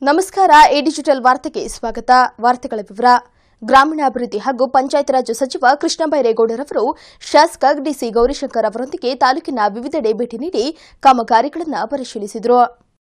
ನಮಸ್ಕಾರ A digital ವಾರ್ತೆಗೆ ಸ್ವಾಗತ ವಾರ್ತೆಗಳ ವಿವರ ಗ್ರಾಮೀಣಾಭಿವೃದ್ಧಿ ಹಾಗೂ ಪಂಚಾಯತ್ ರಾಜ್ ಸಚಿವ ಕೃಷ್ಣ ಬೈರೇಗೌಡರವರು ಶಾಸಕ ಡಿಸಿ ಗೌರಿಶಂಕರ್ ಅವರೊಂದಿಗೆ ತಾಲೂಕಿನ ವಿವಿಧೆಡೆ ಭೇಟಿ ನೀಡಿ ಕಾಮಗಾರಿಗಳನ್ನು ಪರಿಶೀಲಿಸಿದರು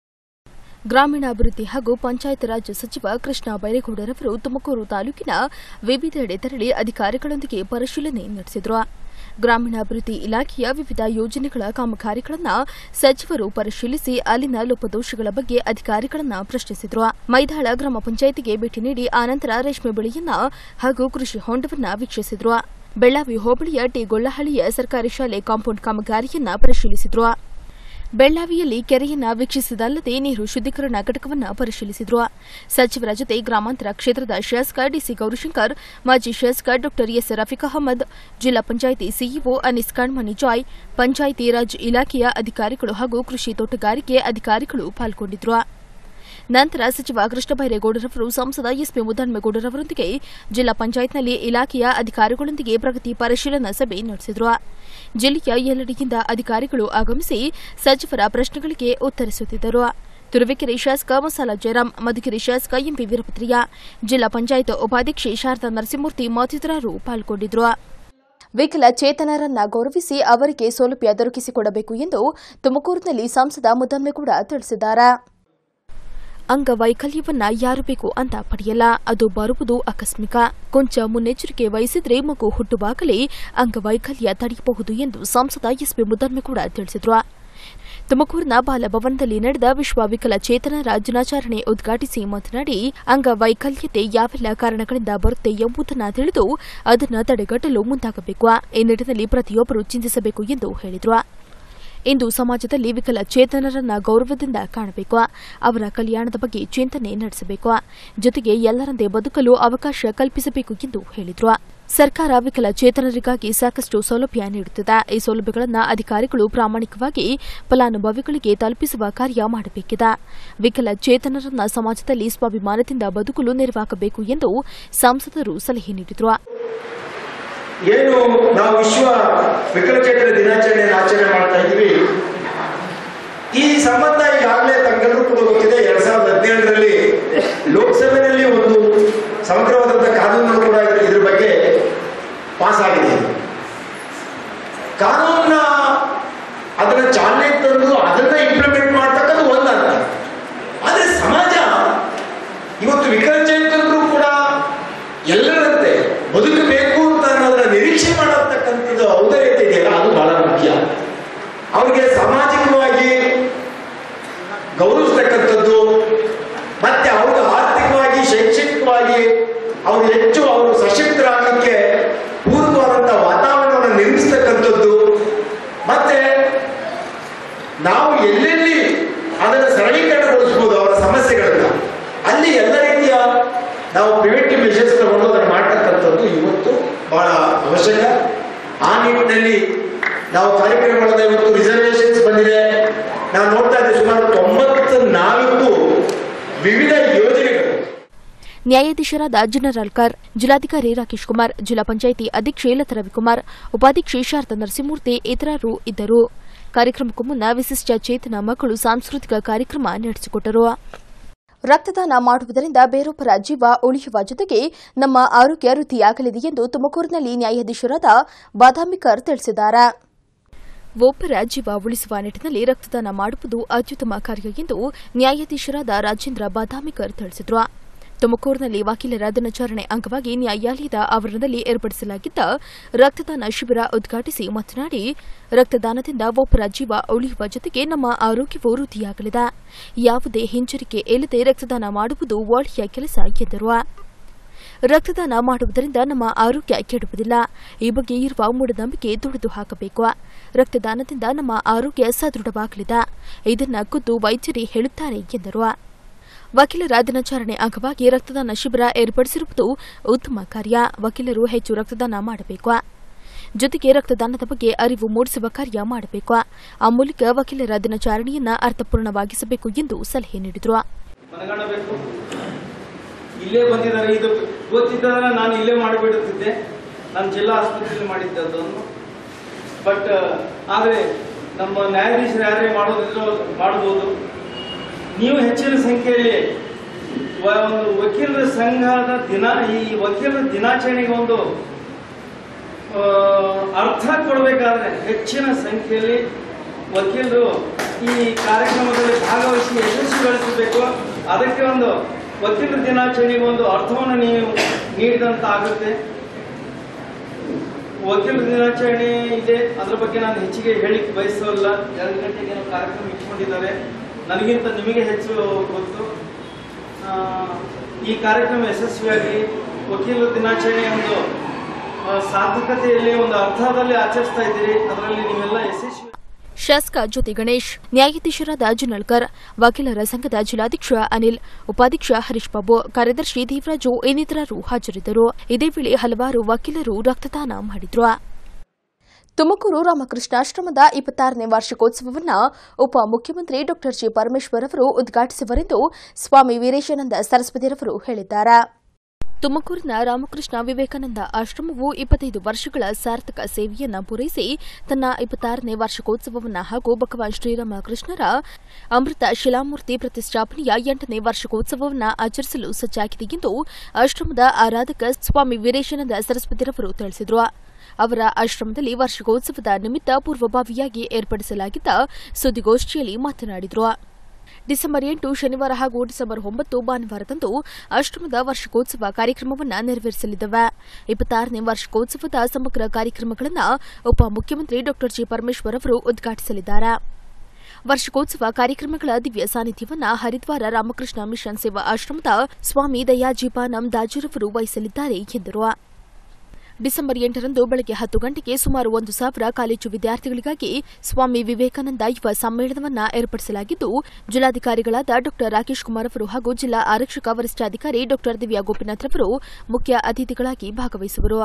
ಗ್ರಾಮೀಣಾಭಿವೃದ್ಧಿ ಹಾಗೂ ಪಂಚಾಯತ್ ರಾಜ್ ಸಚಿವ ಕೃಷ್ಣ ಬೈರೇಗೌಡರವರು ತುಮಕೂರು ತಾಲೂಕಿನ ವಿವಿಧೆಡೆ ತೆರಳಿ ಅಧಿಕಾರಿಗಳೊಂದಿಗೆ ಪರಿಶೀಲನೆ ನಡೆಸಿದರು ಗ್ರಾಮೀಣಾಭಿವೃದ್ಧಿ ಇಲಾಖೆಯ ವಿವಿಧ ಯೋಜನೆಗಳ ಕಾಮಗಾರಿಗಳನ್ನು ಸಚಿವರು ಪರಿಶೀಲಿಸಿ ಅಲ್ಲಿನ ಲೋಪದೋಷಗಳ ಬಗ್ಗೆ ಅಧಿಕಾರಿಗಳನ್ನ ಪ್ರಶ್ನಿಸಿದರು ಮೈದಾಳ ಗ್ರಾಮ ಪಂಚಾಯಿತಿಗೆ ಭೇಟಿ ನೀಡಿ ಆನಂತರ ರೇಷ್ಮೆ ಬೆಳೆಯನ್ನ ಹಾಗೂ ಕೃಷಿ ಹೊಂಡವನ್ನ ವೀಕ್ಷಿಸಿದರು ಬೆಳ್ಳಾವಿ ಹೋಬಳಿಯ ಟಿ ಗೊಳ್ಳಹಳ್ಳಿಯ ಸರ್ಕಾರಿ ಶಾಲೆ ಕಾಂಪೌಂಡ್ ಕಾಮಗಾರಿಯನ್ನ ಪರಿಶೀಲಿಸಿದರು ಬೆಳ್ಳಾವಿಯಲ್ಲಿ ಕೆರೆಯನ್ನ ವೀಕ್ಷಿಸಿದಲ್ಲದೆ ನೀರು ಶುದ್ದೀಕರಣ ಘಟಕವನ್ನು ಪರಿಶೀಲಿಸಿದರು ಸಚಿವರ ಜೊತೆ ಗ್ರಾಮಾಂತರ ಕ್ಷೇತ್ರದ ಶಾಸಕ ಡಿಸಿ ಗೌರಿಶಂಕರ್ ಮಾಜಿ ಶಾಸಕ ಡಾ ಎಸ್ ರಫೀಕ್ ಅಹಮದ್ ಜಿಲ್ಲಾ ಪಂಚಾಯಿತಿ ಸಿಇಒ ಅನಿಸ್ ಕಣ್ಮಣಿ ಜಾಯ್ ಪಂಚಾಯಿತಿ ರಾಜ್ ಇಲಾಖೆಯ ಅಧಿಕಾರಿಗಳು ಹಾಗೂ ಕೃಷಿ ತೋಟಗಾರಿಕೆ ಅಧಿಕಾರಿಗಳು ಪಾಲ್ಗೊಂಡಿದ್ದರು ನಂತರ ಸಚಿವ ಕೃಷ್ಣ ಬೈರೇಗೌಡರವರು ಸಂಸದ ಎಸ್ಪಿ ಮುದ್ದನ್ಮೇಗೌಡರವರೊಂದಿಗೆ ಜಿಲ್ಲಾ ಪಂಚಾಯತ್ನಲ್ಲಿ ಇಲಾಖೆಯ ಅಧಿಕಾರಿಗಳೊಂದಿಗೆ ಪ್ರಗತಿ ಪರಿಶೀಲನಾ ಸಭೆ ನಡೆಸಿದರು ಜಿಲ್ಲೆಯ ಎಲ್ಲೆಡೆಯಿಂದ ಅಧಿಕಾರಿಗಳು ಆಗಮಿಸಿ ಸಚಿವರ ಪ್ರಶ್ನೆಗಳಿಗೆ ಉತ್ತರಿಸುತ್ತಿದ್ದರು ತುರುವೇಕೆರೆ ಶಾಸಕ ಮಸಾಲ ಜಯರಾಮ್ ಮಧುಗಿರಿ ಶಾಸಕ ಎಂಪಿ ವೀರಭದ್ರಯ್ಯ ಜಿಲ್ಲಾ ಪಂಚಾಯತ್ ಉಪಾಧ್ಯಕ್ಷೆ ಶಾರದಾ ನರಸಿಂಹಮೂರ್ತಿ ಮತ್ತಿತರರು ಪಾಲ್ಗೊಂಡಿದ್ದರು ವಿಕಲಚೇತನರನ್ನ ಗೌರವಿಸಿ ಅವರಿಗೆ ಸೌಲಭ್ಯ ದೊರಕಿಸಿಕೊಡಬೇಕು ಎಂದು ತುಮಕೂರಿನಲ್ಲಿ ಸಂಸದ ಮುದ್ದನ್ಮೇಗೌಡ ತಿಳಿಸಿದ್ದಾರೆ ಅಂಗವೈಕಲ್ಯವನ್ನ ಯಾರು ಬೇಕು ಅಂತ ಪಡೆಯಲ್ಲ ಅದು ಬರುವುದು ಆಕಸ್ಮಿಕ ಕೊಂಚ ಮುನ್ನೆಚ್ಚರಿಕೆ ವಹಿಸಿದ್ರೆ ಮಗು ಹುಟ್ಟುವಾಗಲೇ ಅಂಗವೈಕಲ್ಯ ತಡೆಯಬಹುದು ಎಂದು ಸಂಸದ ಎಸ್ಪಿ ಮುದ್ದನ್ಮೇಗೌಡ ತಿಳಿಸಿದರು ತುಮಕೂರಿನ ಬಾಲಭವನದಲ್ಲಿ ನಡೆದ ವಿಶ್ವ ವಿಕಲಚೇತನರ ದಿನಾಚರಣೆ ಉದ್ಘಾಟಿಸಿ ಮಾತನಾಡಿ ಅಂಗವೈಕಲ್ಯತೆ ಯಾವೆಲ್ಲ ಕಾರಣಗಳಿಂದ ಬರುತ್ತೆ ಎಂಬುದನ್ನು ತಿಳಿದು ಅದನ್ನು ತಡೆಗಟ್ಟಲು ಮುಂದಾಗಬೇಕು ಈ ನಿಟ್ಟಿನಲ್ಲಿ ಪ್ರತಿಯೊಬ್ಬರು ಚಿಂತಿಸಬೇಕು ಎಂದು ಹೇಳಿದರು ಇಂದು ಸಮಾಜದಲ್ಲಿ ವಿಕಲಚೇತನರನ್ನ ಗೌರವದಿಂದ ಕಾಣಬೇಕು ಅವರ ಕಲ್ಯಾಣದ ಬಗ್ಗೆ ಚಿಂತನೆ ನಡೆಸಬೇಕು ಜೊತೆಗೆ ಎಲ್ಲರಂತೆ ಬದುಕಲು ಅವಕಾಶ ಕಲ್ಪಿಸಬೇಕು ಎಂದು ಹೇಳಿದರು ಸರ್ಕಾರ ವಿಕಲಚೇತನರಿಗಾಗಿ ಸಾಕಷ್ಟು ಸೌಲಭ್ಯ ನೀಡುತ್ತಿದೆ ಈ ಸೌಲಭ್ಯಗಳನ್ನು ಅಧಿಕಾರಿಗಳು ಪ್ರಾಮಾಣಿಕವಾಗಿ ಫಲಾನುಭವಿಗಳಿಗೆ ತಲುಪಿಸುವ ಕಾರ್ಯ ಮಾಡಬೇಕಿದೆ ವಿಕಲಚೇತನರನ್ನ ಸಮಾಜದಲ್ಲಿ ಸ್ವಾಭಿಮಾನದಿಂದ ಬದುಕಲು ನೆರವಾಗಬೇಕು ಎಂದು ಸಂಸದರು ಸಲಹೆ ನೀಡಿದರು ಏನು ನಾವು ವಿಶ್ವ ವಿಕಲಚೇತನ ದಿನಾಚರಣೆಯನ್ನು ಆಚರಣೆ ಮಾಡ್ತಾ ಇದ್ದೀವಿ ಈ ಸಂಬಂಧ ಈಗಾಗಲೇ ತಮಗೆಲ್ಲರೂ ಕೂಡ ಗೊತ್ತಿದೆ ಎರಡ್ ಸಾವಿರದ ಹದಿನೇಳರಲ್ಲಿ ಲೋಕಸಭೆಯಲ್ಲಿ ಒಂದು ಸಮಗ್ರವಾದಂತಹ ಕಾನೂನು ಕೂಡ ಇದ್ರ- ಇದ್ರ ಬಗ್ಗೆ ಪಾಸ್ ಆಗಿದೆ ಕಾನೂನ ಅದನ್ನ ಚಾಲನೆ ತಂದು ಅದನ್ನ ಇಂಪ್ಲಿಮೆಂಟ್ ಮಾಡ್ತಕ್ಕದ್ದು ಒಂದು ಅರ್ಥ ಆದ್ರೆ ಸಮಾಜ ಇವತ್ತು ವಿಕಲಚೇತನರು ಕೂಡ ಎಲ್ಲರಂತೆ ಬದುಕಬೇಕು ಅಂತ ಅನ್ನೋದನ್ನ ನಿರೀಕ್ಷೆ ಮಾಡತಕ್ಕಂಥದ್ದು ಔದಾರ್ಯತೆ ಇದೆಯಲ್ಲ ಅದು ಬಹಳ ಮುಖ್ಯ ಅವ್ರಿಗೆ ಸಾಮಾಜಿಕವಾಗಿ ಗೌರವಿಸ್ತಕ್ಕಂಥದ್ದು ಮತ್ತೆ ಅವರು ಆರ್ಥಿಕವಾಗಿ ಶೈಕ್ಷಣಿಕವಾಗಿ ಅವರು ಹೆಚ್ಚು ಅವರು ಸಶಕ್ತರಾಗಲಿಕ್ಕೆ ಪೂರಕವಾದಂತಹ ವಾತಾವರಣವನ್ನು ನಿರ್ಮಿಸ್ತಕ್ಕಂಥದ್ದು ಮತ್ತೆ ನಾವು ಎಲ್ಲೆಲ್ಲಿ ಅದನ್ನು ಸರಳೀಕರಣಗೊಳಿಸಬಹುದು ಅವರ ಸಮಸ್ಯೆಗಳನ್ನ ಅಲ್ಲಿ ಎಲ್ಲ ರೀತಿಯ ನಾವು ಪ್ರಿವೆಂಟಿವ್ ಮೆಷರ್ಸ್ ತಗೊಂಡು ಅದನ್ನು ಮಾಡ್ತಕ್ಕಂಥದ್ದು ಇವತ್ತು ಬಹಳ ಅವಶ್ಯಕ ಆ ನಿಟ್ಟಿನಲ್ಲಿ ನಾವು ಕಾರ್ಯಕ್ರಮಗಳನ್ನ ಇವತ್ತು ರಿಸರ್ವೇಶನ್ಸ್ ಬಂದಿದೆ ನಾವು ನೋಡ್ತಾ ಇದ್ದೇವೆ ಸುಮಾರು ತೊಂಬತ್ತ ನಾಲ್ಕು ವಿವಿಧ ಯೋಜನೆಗಳು ನ್ಯಾಯಾಧೀಶರಾದ ಜನರಲ್ ಕರ್ ಜಿಲ್ಲಾಧಿಕಾರಿ ರಾಕೇಶ್ ಕುಮಾರ್ ಜಿಲ್ಲಾ ಪಂಚಾಯಿತಿ ಅಧ್ಯಕ್ಷೆ ಲತಾ ರವಿಕುಮಾರ್ ಉಪಾಧ್ಯಕ್ಷೆ ಶಾರದಾ ನರಸಿಂಹಮೂರ್ತಿ ಇತರರು ಇದ್ದರು ಕಾರ್ಯಕ್ರಮಕ್ಕೂ ಮುನ್ನ ವಿಶಿಷ್ಟ ಚೇತನ ಮಕ್ಕಳು ಸಾಂಸ್ಕೃತಿಕ ಕಾರ್ಯಕ್ರಮ ನಡೆಸಿಕೊಟ್ಟರು ರಕ್ತದಾನ ಮಾಡುವುದರಿಂದ ಬೇರೊಬ್ಬರ ಜೀವ ಉಳಿಯುವ ಜೊತೆಗೆ ನಮ್ಮ ಆರೋಗ್ಯ ವೃದ್ಧಿಯಾಗಲಿದೆ ಎಂದು ತುಮಕೂರಿನಲ್ಲಿ ನ್ಯಾಯಾಧೀಶರಾದ ಬಾದಾಮಿಕರ್ ತಿಳಿಸಿದ್ದಾರೆ ಒಬ್ಬರ ಜೀವ ಉಳಿಸುವ ನಿಟ್ಟಿನಲ್ಲಿ ರಕ್ತದಾನ ಮಾಡುವುದು ಅತ್ಯುತ್ತಮ ಕಾರ್ಯ ಎಂದು ನ್ಯಾಯಾಧೀಶರಾದ ರಾಜೇಂದ್ರ ಬಾದಾಮಿಕರ್ ತಿಳಿಸಿದರು ತುಮಕೂರಿನಲ್ಲಿ ವಕೀಲರ ದಿನಾಚರಣೆ ಅಂಗವಾಗಿ ನ್ಯಾಯಾಲಯದ ಆವರಣದಲ್ಲಿ ಏರ್ಪಡಿಸಲಾಗಿದ್ದ ರಕ್ತದಾನ ಶಿಬಿರ ಉದ್ಘಾಟಿಸಿ ಮಾತನಾಡಿ ರಕ್ತದಾನದಿಂದ ಒಬ್ಬರ ಜೀವ ಉಳಿಯುವ ಜೊತೆಗೆ ನಮ್ಮ ಆರೋಗ್ಯವೂ ವೃದ್ಧಿಯಾಗಲಿದೆ ಯಾವುದೇ ಹಿಂಜರಿಕೆ ಇಲ್ಲದೆ ರಕ್ತದಾನ ಮಾಡುವುದು ಒಳ್ಳೆಯ ಕೆಲಸ ಎಂದರು ರಕ್ತದಾನ ಮಾಡುವುದರಿಂದ ನಮ್ಮ ಆರೋಗ್ಯ ಕೆಡುವುದಿಲ್ಲ ಈ ಬಗ್ಗೆ ಇರುವ ಮೂಢನಂಬಿಕೆ ತೊಡೆದು ಹಾಕಬೇಕು ರಕ್ತದಾನದಿಂದ ನಮ್ಮ ಆರೋಗ್ಯ ಸದೃಢವಾಗಲಿದೆ ಇದನ್ನ ಖುದ್ದು ವೈದ್ಯರೇ ಹೇಳುತ್ತಾರೆ ಎಂದರು ವಕೀಲರ ದಿನಾಚರಣೆ ಅಂಗವಾಗಿ ರಕ್ತದಾನ ಶಿಬಿರ ಏರ್ಪಡಿಸಿರುವುದು ಉತ್ತಮ ಕಾರ್ಯ ವಕೀಲರು ಹೆಚ್ಚು ರಕ್ತದಾನ ಮಾಡಬೇಕು ಜೊತೆಗೆ ರಕ್ತದಾನದ ಬಗ್ಗೆ ಅರಿವು ಮೂಡಿಸುವ ಕಾರ್ಯ ಮಾಡಬೇಕು ಆ ಮೂಲಕ ವಕೀಲರ ದಿನಾಚರಣೆಯನ್ನ ಅರ್ಥಪೂರ್ಣವಾಗಿಸಬೇಕು ಎಂದು ಸಲಹೆ ನೀಡಿದರು ಮನಗಾಣಬೇಕು ಇಲ್ಲೇ ಬಂದಿದ್ದಾರೆ ಇದು ಗೊತ್ತಿದ್ದರೆ ನಾನು ಇಲ್ಲೇ ಮಾಡಿಬಿಡುತ್ತಿದ್ದೆ ನಾನು ಜಿಲ್ಲಾ ಆಸ್ಪತ್ರೆಯಲ್ಲಿ ಮಾಡಿದ್ದದನ್ನು ಬಟ್ ಆದರೆ ನಮ್ಮ ನ್ಯಾಯಾಧೀಶರು ಯಾರೇ ಮಾಡೋದಿದ್ರು ಮಾಡಬಹುದು ನೀವು ಹೆಚ್ಚಿನ ಸಂಖ್ಯೆಯಲ್ಲಿ ವ- ಒಂದು ವಕೀಲರ ಸಂಘದ ದಿನ ಈ ವಕೀಲರ ದಿನಾಚರಣೆಗೆ ಒಂದು ಆ, ಅರ್ಥ ಕೊಡಬೇಕಾದ್ರೆ ಹೆಚ್ಚಿನ ಸಂಖ್ಯೆಯಲ್ಲಿ ವಕೀಲರು ಈ ಕಾರ್ಯಕ್ರಮದಲ್ಲಿ ಭಾಗವಹಿಸಿ ಯಶಸ್ವಿಗೊಳಿಸಬೇಕು ಅದಕ್ಕೆ ಒಂದು ವಕೀಲರ ದಿನಾಚರಣೆಗೆ ಒಂದು ಅರ್ಥವನ್ನು ನೀವು ನೀಡಿದಂತಾಗುತ್ತೆ ವಕೀಲರ ದಿನಾಚರಣೆ ಇದೆ ಅದ್ರ ಬಗ್ಗೆ ನಾನು ಹೆಚ್ಚಿಗೆ ಹೇಳಿಕ್ ಬಯಸೋಲ್ಲ ಎರಡು ಗಂಟೆಗೆ ಏನೋ ಕಾರ್ಯಕ್ರಮ ಇಟ್ಕೊಂಡಿದ್ದಾರೆ ನನಗಿಂತ ನಿಮಗೆ ಹೆಚ್ಚು ಗೊತ್ತು ಆ, ಈ ಕಾರ್ಯಕ್ರಮ ಯಶಸ್ವಿಯಾಗಿ ವಕೀಲರ ದಿನಾಚರಣೆ ಒಂದು ಆ, ಸಾರ್ಥಕತೆಯಲ್ಲಿ ಒಂದು ಅರ್ಥದಲ್ಲಿ ಆಚರಿಸ್ತಾ ಇದ್ದೀರಿ ಅದರಲ್ಲಿ ನೀವೆಲ್ಲ ಯಶಸ್ವಿ ಶಾಸಕ ಜ್ಯೋತಿ ಗಣೇಶ್ ನ್ಯಾಯಾಧೀಶರಾದ ಜುನಲ್ಕರ್ ವಕೀಲರ ಸಂಘದ ಜಿಲ್ಲಾಧ್ಯಕ್ಷ ಅನಿಲ್ ಉಪಾಧ್ಯಕ್ಷ ಹರೀಶ್ ಬಾಬು ಕಾರ್ಯದರ್ಶಿ ದೇವರಾಜು ಇನ್ನಿತರರು ಹಾಜರಿದ್ದರು ಇದೇ ವೇಳೆ ಹಲವಾರು ವಕೀಲರು ರಕ್ತದಾನ ಮಾಡಿದ್ರು ತುಮಕೂರು ರಾಮಕೃಷ್ಣಾಶ್ರಮದ ಇಪ್ಪತ್ತಾರನೇ ವಾರ್ಷಿಕೋತ್ಸವವನ್ನು ಉಪಮುಖ್ಯಮಂತ್ರಿ ಡಾ ಜಿ ಪರಮೇಶ್ವರ್ ಅವರು ಉದ್ಘಾಟಿಸುವರೆಂದು ಸ್ವಾಮಿ ವೀರೇಶಾನಂದ ಸರಸ್ವತಿರವರು ಹೇಳಿದ್ದಾರೆ ತುಮಕೂರಿನ ರಾಮಕೃಷ್ಣ ವಿವೇಕಾನಂದ ಆಶ್ರಮವು ಇಪ್ಪತ್ತೈದು ವರ್ಷಗಳ ಸಾರ್ಥಕ ಸೇವೆಯನ್ನ ಪೂರೈಸಿ ತನ್ನ ಇಪ್ಪತ್ತಾರನೇ ವಾರ್ಷಿಕೋತ್ಸವವನ್ನು ಹಾಗೂ ಭಗವಾನ್ ಶ್ರೀರಾಮಕೃಷ್ಣರ ಅಮೃತ ಶಿಲಾಮೂರ್ತಿ ಪ್ರತಿಷ್ಠಾಪನೆಯ ಎಂಟನೇ ವಾರ್ಷಿಕೋತ್ಸವವನ್ನು ಆಚರಿಸಲು ಸಜ್ಜಾಗಿದೆ ಎಂದು ಆಶ್ರಮದ ಆರಾಧಕ ಸ್ವಾಮಿ ವೀರೇಶಾನಂದ ಸರಸ್ವತಿರವರು ತಿಳಿಸಿದರು ಅವರ ಆಶ್ರಮದಲ್ಲಿ ವಾರ್ಷಿಕೋತ್ಸವದ ನಿಮಿತ್ತ ಪೂರ್ವಭಾವಿಯಾಗಿ ಏರ್ಪಡಿಸಲಾಗಿದ್ದ ಸುದ್ದಿಗೋಷ್ಠಿಯಲ್ಲಿ ಮಾತನಾಡಿದರು ಡಿಸೆಂಬರ್ ಎಂಟು ಶನಿವಾರ ಹಾಗೂ ಡಿಸೆಂಬರ್ ಒಂಬತ್ತು ಭಾನುವಾರದಂದು ಆಶ್ರಮದ ವಾರ್ಷಿಕೋತ್ಸವ ಕಾರ್ಯಕ್ರಮವನ್ನು ನೆರವೇರಿಸಲಿದ್ದೇವೆ ಇಪ್ಪತ್ತಾರನೇ ವಾರ್ಷಿಕೋತ್ಸವದ ಸಮಗ್ರ ಕಾರ್ಯಕ್ರಮಗಳನ್ನು ಉಪಮುಖ್ಯಮಂತ್ರಿ ಡಾ ಜಿ ಪರಮೇಶ್ವರ್ ಅವರು ಉದ್ಘಾಟಿಸಲಿದ್ದಾರೆ ವಾರ್ಷಿಕೋತ್ಸವ ಕಾರ್ಯಕ್ರಮಗಳ ದಿವ್ಯ ಸಾನ್ನಿಧ್ಯವನ್ನ ಹರಿದ್ವಾರ ರಾಮಕೃಷ್ಣ ಮಿಷನ್ ಸೇವಾ ಆಶ್ರಮದ ಸ್ವಾಮಿ ದಯಾಜೀಪಾನಂ ದಾಜುರವರು ವಹಿಸಲಿದ್ದಾರೆ ಎಂದರು ಡಿಸೆಂಬರ್ ಎಂಟರಂದು ಬೆಳಗ್ಗೆ ಹತ್ತು ಗಂಟೆಗೆ ಸುಮಾರು ಒಂದು ಸಾವಿರ ಕಾಲೇಜು ವಿದ್ಯಾರ್ಥಿಗಳಿಗಾಗಿ ಸ್ವಾಮಿ ವಿವೇಕಾನಂದ ಯುವ ಸಮ್ಮೇಳನವನ್ನು ಏರ್ಪಡಿಸಲಾಗಿದ್ದು ಜಿಲ್ಲಾಧಿಕಾರಿಗಳಾದ ಡಾ ರಾಕೇಶ್ ಕುಮಾರ್ ಅವರು ಹಾಗೂ ಜಿಲ್ಲಾ ಆರಕ್ಷಕ ವರಿಷ್ಠಾಧಿಕಾರಿ ಡಾ ದಿವ್ಯಾ ಗೋಪಿನಾಥ್ ರವರು ಮುಖ್ಯ ಅತಿಥಿಗಳಾಗಿ ಭಾಗವಹಿಸುವರು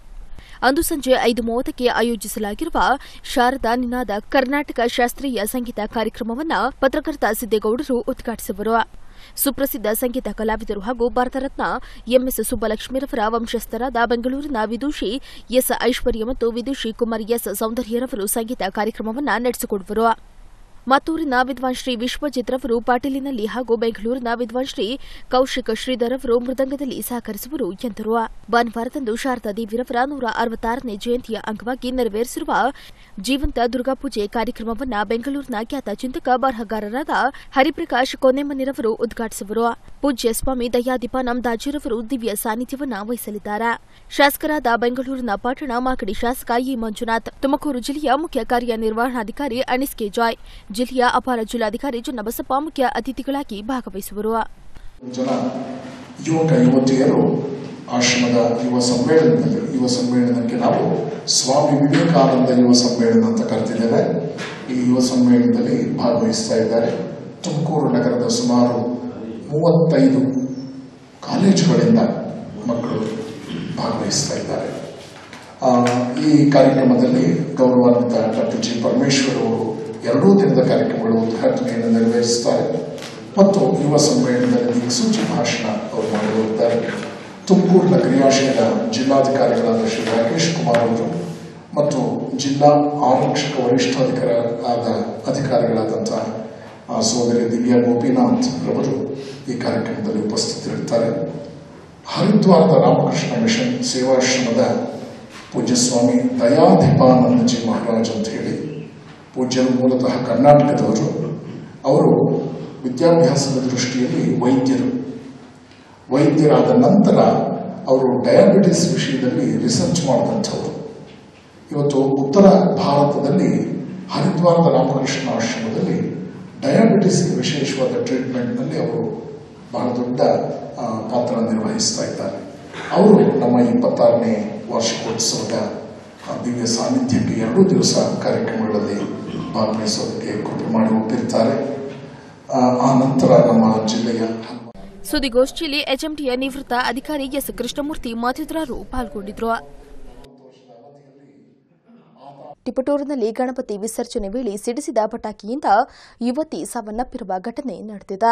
ಅಂದು ಸಂಜೆ ಐದು ಮೂವತ್ತಕ್ಕೆ ಆಯೋಜಿಸಲಾಗಿರುವ ಶಾರದಾ ನಿನಾದ ಕರ್ನಾಟಕ ಶಾಸ್ತ್ರೀಯ ಸಂಗೀತ ಕಾರ್ಯಕ್ರಮವನ್ನು ಪತ್ರಕರ್ತ ಸಿದ್ದೇಗೌಡರು ಉದ್ಘಾಟಿಸುವರು ಸುಪ್ರಸಿದ್ಧ ಸಂಗೀತ ಕಲಾವಿದರು ಹಾಗೂ ಭಾರತ ರತ್ನ ಎಂಎಸ್ ಸುಬ್ಬಲಕ್ಷ್ಮಿರವರ ವಂಶಸ್ಥರಾದ ಬೆಂಗಳೂರಿನ ವಿದೂಷಿ ಎಸ್ ಐಶ್ವರ್ಯ ಮತ್ತು ವಿದೂಷಿ ಕುಮಾರ್ ಎಸ್ ಸೌಂದರ್ಯರವರು ಸಂಗೀತ ಕಾರ್ಯಕ್ರಮವನ್ನು ನಡೆಸಿಕೊಡುವರು ಮತ್ತೂರಿನ ವಿದ್ವಾನ್ ಶ್ರೀ ವಿಶ್ವಜಿತ್ ರವರು ಪಾಟೀಲಿನಲ್ಲಿ ಹಾಗೂ ಬೆಂಗಳೂರಿನ ವಿದ್ವಾನ್ ಶ್ರೀ ಕೌಶಿಕ್ ಶ್ರೀಧರ್ ಅವರು ಮೃದಂಗದಲ್ಲಿ ಸಹಕರಿಸುವರು ಎಂದರು ಭಾನುವಾರದಂದು ಶಾರದಾ ದೇವಿರವರ ನೂರ ಅರವತ್ತಾರನೇ ಜಯಂತಿಯ ಅಂಗವಾಗಿ ನೆರವೇರಿಸಿರುವ ಜೀವಂತ ದುರ್ಗಾಪೂಜೆ ಕಾರ್ಯಕ್ರಮವನ್ನು ಬೆಂಗಳೂರಿನ ಖ್ಯಾತ ಚಿಂತಕ ಬರಹಗಾರರಾದ ಹರಿಪ್ರಕಾಶ್ ಕೊನೆಮನಿರವರು ಉದ್ಘಾಟಿಸುವರು ಪೂಜ್ಯ ಸ್ವಾಮಿ ದಯಾದೀಪ ನಮ್ದಾಜಿರವರು ದಿವ್ಯ ಸಾನ್ನಿಧ್ಯವನ್ನ ವಹಿಸಲಿದ್ದಾರೆ ಶಾಸಕರಾದ ಬೆಂಗಳೂರಿನ ಪಟ್ಟಣ ಮಾಗಡಿ ಶಾಸಕ ಇ ಮಂಜುನಾಥ್ ತುಮಕೂರು ಜಿಲ್ಲೆಯ ಮುಖ್ಯ ಕಾರ್ಯನಿರ್ವಹಣಾಧಿಕಾರಿ ಅನಿಸ್ ಕೆ ಜಾಯ್ ಜಿಲ್ಲೆಯ ಅಪರ ಜಿಲ್ಲಾಧಿಕಾರಿ ಚನ್ನಬಸಪ್ಪ ಮುಖ್ಯ ಅತಿಥಿಗಳಾಗಿ ಭಾಗವಹಿಸುವರು ಜನ ಯುವಕ ಯುವತಿಯರು ಆಶ್ರಮದ ಯುವ ಸಮ್ಮೇಳನದಲ್ಲಿ ಯುವ ಸಮ್ಮೇಳನಕ್ಕೆ ನಾವು ಸ್ವಾಮಿ ವಿವೇಕಾನಂದ ಯುವ ಸಮ್ಮೇಳನ ಅಂತ ಕರೆದಿದ್ದೇವೆ ಈ ಯುವ ಸಮ್ಮೇಳನದಲ್ಲಿ ಭಾಗವಹಿಸ್ತಾ ಇದ್ದಾರೆ ತುಮಕೂರು ನಗರದ ಸುಮಾರು ಮೂವತ್ತೈದು ಕಾಲೇಜುಗಳಿಂದ ಮಕ್ಕಳು ಭಾಗವಹಿಸ್ತಾ ಇದ್ದಾರೆ ಆ, ಈ ಕಾರ್ಯಕ್ರಮದಲ್ಲಿ ಗೌರವಾನ್ವಿತ ಡಾಕ್ಟರ್ ಜಿ ಪರಮೇಶ್ವರ್ ಅವರು ಎರಡೂ ದಿನದ ಕಾರ್ಯಕ್ರಮಗಳು ಉದ್ಘಾಟನೆಯನ್ನು ನೆರವೇರಿಸುತ್ತಾರೆ ಮತ್ತು ಯುವ ಸಮ್ಮೇಳನದಲ್ಲಿ ದಿಕ್ಸೂಚಿ ಭಾಷಣ ಅವರು ಮಾಡಲಿದ್ದಾರೆ ತುಮಕೂರಿನ ಕ್ರಿಯಾಶೀಲ ಜಿಲ್ಲಾಧಿಕಾರಿಗಳಾದ ಶ್ರೀ ರಾಕೇಶ್ ಕುಮಾರ್ ಅವರು ಮತ್ತು ಜಿಲ್ಲಾ ಆರಕ್ಷಕ ವರಿಷ್ಠಾಧಿಕಾರಿಗಳಾದ ಅಧಿಕಾರಿಗಳಾದಂತಹ ಆ, ಸೋದರಿ ದಿವ್ಯಾ ಗೋಪಿನಾಥ್ ರವರು ಈ ಕಾರ್ಯಕ್ರಮದಲ್ಲಿ ಉಪಸ್ಥಿತರಿರ್ತಾರೆ ಹರಿದ್ವಾರದ ರಾಮಕೃಷ್ಣ ಮಿಷನ್ ಸೇವಾಶ್ರಮದ ಪೂಜ್ಯ ಸ್ವಾಮಿ ದಯಾಧಿಪಾನಂದಜಿ ಮಹಾರಾಜ್ ಅಂತ ಹೇಳಿ ಪೂಜ್ಯರು ಮೂಲತಃ ಕರ್ನಾಟಕದವರು ಅವರು ವಿದ್ಯಾಭ್ಯಾಸದ ದೃಷ್ಟಿಯಲ್ಲಿ ವೈದ್ಯರು ವೈದ್ಯರಾದ ನಂತರ ಅವರು ಡಯಾಬಿಟಿಸ್ ವಿಷಯದಲ್ಲಿ ರಿಸರ್ಚ್ ಮಾಡಿದಂಥವರು ಇವತ್ತು ಉತ್ತರ ಭಾರತದಲ್ಲಿ ಹರಿದ್ವಾರದ ರಾಮಕೃಷ್ಣ ಆಶ್ರಮದಲ್ಲಿ ಡಯಾಬಿಟಿಸ್ಗೆ ವಿಶೇಷವಾದ ಟ್ರೀಟ್ಮೆಂಟ್ನಲ್ಲಿ ಅವರು ಬಹಳ ದೊಡ್ಡ ಆ, ಪಾತ್ರ ನಿರ್ವಹಿಸ್ತಾ ಇದ್ದಾರೆ ಅವರು ನಮ್ಮ ಇಪ್ಪತ್ತಾರನೇ ವಾರ್ಷಿಕೋತ್ಸವದ ಆ, ದಿವ್ಯ ಸಾನ್ನಿಧ್ಯಕ್ಕೆ ಎರಡೂ ದಿವಸ ಕಾರ್ಯಕ್ರಮಗಳಲ್ಲಿ ಭಾಗವಹಿಸೋದಕ್ಕೆ ಕೃಪೆ ಮಾಡಿ ಒಪ್ಪಿರ್ತಾರೆ ಆ, ಆ ನಂತರ ನಮ್ಮ ಜಿಲ್ಲೆಯ ಹಲವಾರು ಸುದ್ದಿಗೋಷ್ಠಿಯಲ್ಲಿ ಎಚ್ಎಂಟಿಯ ನಿವೃತ್ತ ಅಧಿಕಾರಿ ಎಸ್ ಕೃಷ್ಣಮೂರ್ತಿ ಮತ್ತಿತರರು ಪಾಲ್ಗೊಂಡಿದ್ರು ಟಿಪಟೂರಿನಲ್ಲಿ ಗಣಪತಿ ವಿಸರ್ಜನೆ ವೇಳೆ ಸಿಡಿಸಿದ ಪಟಾಕಿಯಿಂದ ಯುವತಿ ಸಾವನ್ನಪ್ಪಿರುವ ಘಟನೆ ನಡೆದಿದೆ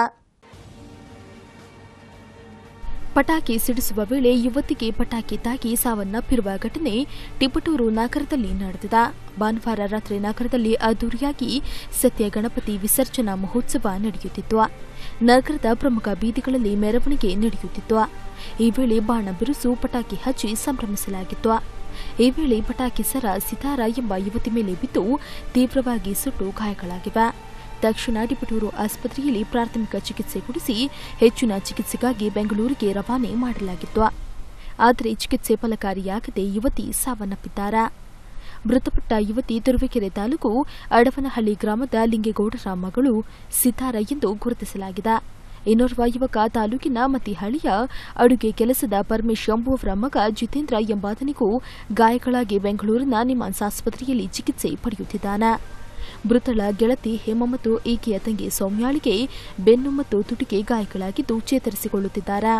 ಪಟಾಕಿ ಸಿಡಿಸುವ ವೇಳೆ ಯುವತಿಗೆ ಪಟಾಕಿ ತಾಗಿ ಸಾವನ್ನಪ್ಪಿರುವ ಘಟನೆ ಟಿಪಟೂರು ನಗರದಲ್ಲಿ ನಡೆದಿದೆ ಭಾನುವಾರ ರಾತ್ರಿ ನಗರದಲ್ಲಿ ಅದ್ದೂರಿಯಾಗಿ ಸತ್ಯ ಗಣಪತಿ ವಿಸರ್ಜನಾ ಮಹೋತ್ಸವ ನಡೆಯುತ್ತಿತ್ತು ನಗರದ ಪ್ರಮುಖ ಬೀದಿಗಳಲ್ಲಿ ಮೆರವಣಿಗೆ ನಡೆಯುತ್ತಿತ್ತು ಈ ವೇಳೆ ಬಾಣ ಬಿರುಸು ಪಟಾಕಿ ಹಚ್ಚಿ ಸಂಭ್ರಮಿಸಲಾಗಿತ್ತು ಈ ವೇಳೆ ಪಟಾಕಿ ಸರ ಸಿತಾರ ಎಂಬ ಯುವತಿ ಮೇಲೆ ಬಿದ್ದು ತೀವ್ರವಾಗಿ ಸುಟ್ಟು ಗಾಯಗಳಾಗಿವೆ ತಕ್ಷಣ ಡಿಪಟೂರು ಆಸ್ಪತ್ರೆಯಲ್ಲಿ ಪ್ರಾಥಮಿಕ ಚಿಕಿತ್ಸೆ ಕೊಡಿಸಿ ಹೆಚ್ಚಿನ ಚಿಕಿತ್ಸೆಗಾಗಿ ಬೆಂಗಳೂರಿಗೆ ರವಾನೆ ಮಾಡಲಾಗಿತ್ತು ಆದರೆ ಚಿಕಿತ್ಸೆ ಫಲಕಾರಿಯಾಗದೆ ಯುವತಿ ಸಾವನ್ನಪ್ಪಿದ್ದಾರೆ ಮೃತಪಟ್ಟ ಯುವತಿ ತುರುವೇಕೆರೆ ತಾಲೂಕು ಅಡವನಹಳ್ಳಿ ಗ್ರಾಮದ ಲಿಂಗೇಗೌಡರ ಮಗಳು ಸಿತಾರ ಎಂದು ಗುರುತಿಸಲಾಗಿದೆ ಇನ್ನೋರ್ವ ಯುವಕ ತಾಲೂಕಿನ ಮತಿಹಳ್ಳಿಯ ಅಡುಗೆ ಕೆಲಸದ ಪರಮೇಶ್ ಎಂಬುವವರ ಮಗ ಜಿತೇಂದ್ರ ಎಂಬಾತನಿಗೂ ಗಾಯಗಳಾಗಿ ಬೆಂಗಳೂರಿನ ನಿಮಾನ್ಸ್ ಆಸ್ಪತ್ರೆಯಲ್ಲಿ ಚಿಕಿತ್ಸೆ ಪಡೆಯುತ್ತಿದ್ದಾನೆ ಮೃತಳ ಗೆಳತಿ ಹೇಮ ಮತ್ತು ಈಕೆಯ ತಂಗಿ ಸೌಮ್ಯಾಳಿಗೆ ಬೆನ್ನು ಮತ್ತು ತುಟಿಗೆ ಗಾಯಗಳಾಗಿದ್ದು ಚೇತರಿಸಿಕೊಳ್ಳುತ್ತಿದ್ದಾರೆ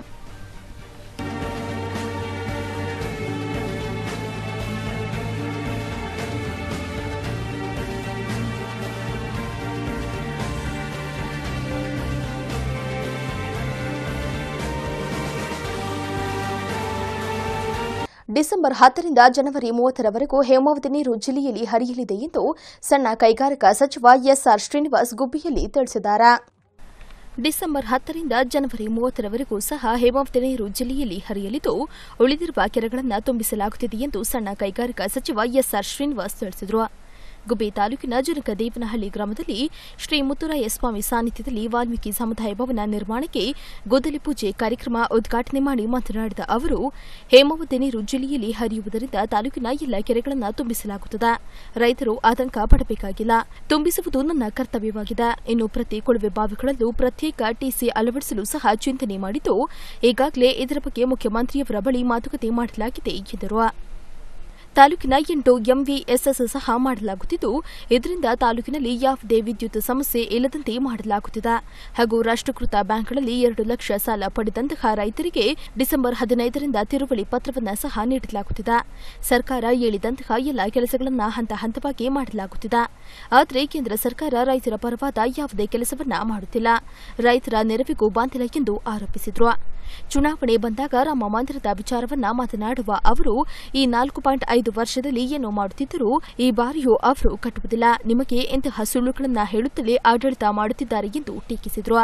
ಡಿಸೆಂಬರ್ ಹತ್ತರಿಂದ ಜನವರಿ ಮೂವತ್ತರವರೆಗೂ ಹೇಮಾವತಿ ನೀರು ಜಿಲ್ಲೆಯಲ್ಲಿ ಹರಿಯಲಿದೆ ಎಂದು ಸಣ್ಣ ಕೈಗಾರಿಕಾ ಸಚಿವ ಎಸ್ಆರ್ ಶ್ರೀನಿವಾಸ್ ಗುಬ್ಬಿಯಲ್ಲಿ ತಿಳಿಸಿದ್ದಾರೆ ಡಿಸೆಂಬರ್ ಹತ್ತರಿಂದ ಜನವರಿ ಮೂವತ್ತರವರೆಗೂ ಸಹ ಹೇಮಾವತಿ ನೀರು ಜಿಲ್ಲೆಯಲ್ಲಿ ಹರಿಯಲಿದ್ದು ಉಳಿದಿರುವ ಕೆರೆಗಳನ್ನು ತುಂಬಿಸಲಾಗುತ್ತಿದೆ ಎಂದು ಸಣ್ಣ ಕೈಗಾರಿಕಾ ಸಚಿವ ಎಸ್ಆರ್ ಶ್ರೀನಿವಾಸ್ ತಿಳಿಸಿದರು ಗುಬ್ಬಿ ತಾಲೂಕಿನ ಜನಕದೇವನಹಳ್ಳಿ ಗ್ರಾಮದಲ್ಲಿ ಶ್ರೀ ಮುತ್ತುರಾಯ ಸ್ವಾಮಿ ಸಾನ್ನಿಧ್ಯದಲ್ಲಿ ವಾಲ್ಮೀಕಿ ಸಮುದಾಯ ಭವನ ನಿರ್ಮಾಣಕ್ಕೆ ಗುದ್ದಲಿ ಪೂಜೆ ಕಾರ್ಯಕ್ರಮ ಉದ್ಘಾಟನೆ ಮಾಡಿ ಮಾತನಾಡಿದ ಅವರು ಹೇಮಾವತಿ ನೀರು ಜಿಲ್ಲೆಯಲ್ಲಿ ಹರಿಯುವುದರಿಂದ ತಾಲೂಕಿನ ಎಲ್ಲ ಕೆರೆಗಳನ್ನು ತುಂಬಿಸಲಾಗುತ್ತದೆ ರೈತರು ಆತಂಕ ಪಡಬೇಕಾಗಿಲ್ಲ ತುಂಬಿಸುವುದು ನನ್ನ ಕರ್ತವ್ಯವಾಗಿದೆ ಇನ್ನು ಪ್ರತಿ ಕೊಳವೆ ಬಾವಿಗಳಲ್ಲೂ ಪ್ರತ್ಯೇಕ ಟಿಸಿ ಅಳವಡಿಸಲು ಸಹ ಚಿಂತನೆ ಮಾಡಿದ್ದು ಈಗಾಗಲೇ ಇದರ ಬಗ್ಗೆ ಮುಖ್ಯಮಂತ್ರಿಯವರ ಬಳಿ ಮಾತುಕತೆ ಮಾಡಲಾಗಿದೆ ಎಂದರು ತಾಲೂಕಿನ ಎಂಟು ಎಂವಿಎಸ್ಎಸ್ ಸಹ ಮಾಡಲಾಗುತ್ತಿದ್ದು ಇದರಿಂದ ತಾಲೂಕಿನಲ್ಲಿ ಯಾವುದೇ ವಿದ್ಯುತ್ ಸಮಸ್ಯೆ ಇಲ್ಲದಂತೆ ಮಾಡಲಾಗುತ್ತಿದೆ ಹಾಗೂ ರಾಷ್ಟ್ರೀಕೃತ ಬ್ಯಾಂಕ್ಗಳಲ್ಲಿ ಎರಡು ಲಕ್ಷ ಸಾಲ ಪಡೆದಂತಹ ರೈತರಿಗೆ ಡಿಸೆಂಬರ್ ಹದಿನೈದರಿಂದ ತಿರುವಳಿ ಪತ್ರವನ್ನು ಸಹ ನೀಡಲಾಗುತ್ತಿದೆ ಸರ್ಕಾರ ಹೇಳಿದಂತಹ ಎಲ್ಲ ಕೆಲಸಗಳನ್ನು ಹಂತ ಹಂತವಾಗಿ ಮಾಡಲಾಗುತ್ತಿದೆ ಆದರೆ ಕೇಂದ್ರ ಸರ್ಕಾರ ರೈತರ ಪರವಾದ ಯಾವುದೇ ಕೆಲಸವನ್ನ ಮಾಡುತ್ತಿಲ್ಲ ರೈತರ ನೆರವಿಗೂ ಬಾಂತಿಲ್ಲ ಎಂದು ಆರೋಪಿಸಿದರು ಚುನಾವಣೆ ಬಂದಾಗ ರಾಮ ಮಂದಿರದ ವಿಚಾರವನ್ನ ಮಾತನಾಡುವ ಅವರು ಈ ನಾಲ್ಕು ಪಾಯಿಂಟ್ ಐದು ವರ್ಷದಲ್ಲಿ ಏನು ಮಾಡುತ್ತಿದ್ದರೂ ಈ ಬಾರಿಯೂ ಅವರು ಕಟ್ಟುವುದಿಲ್ಲ ನಿಮಗೆ ಎಂತಹ ಸುಳ್ಳುಗಳನ್ನ ಹೇಳುತ್ತಲೇ ಆಡಳಿತ ಮಾಡುತ್ತಿದ್ದಾರೆ ಎಂದು ಟೀಕಿಸಿದರು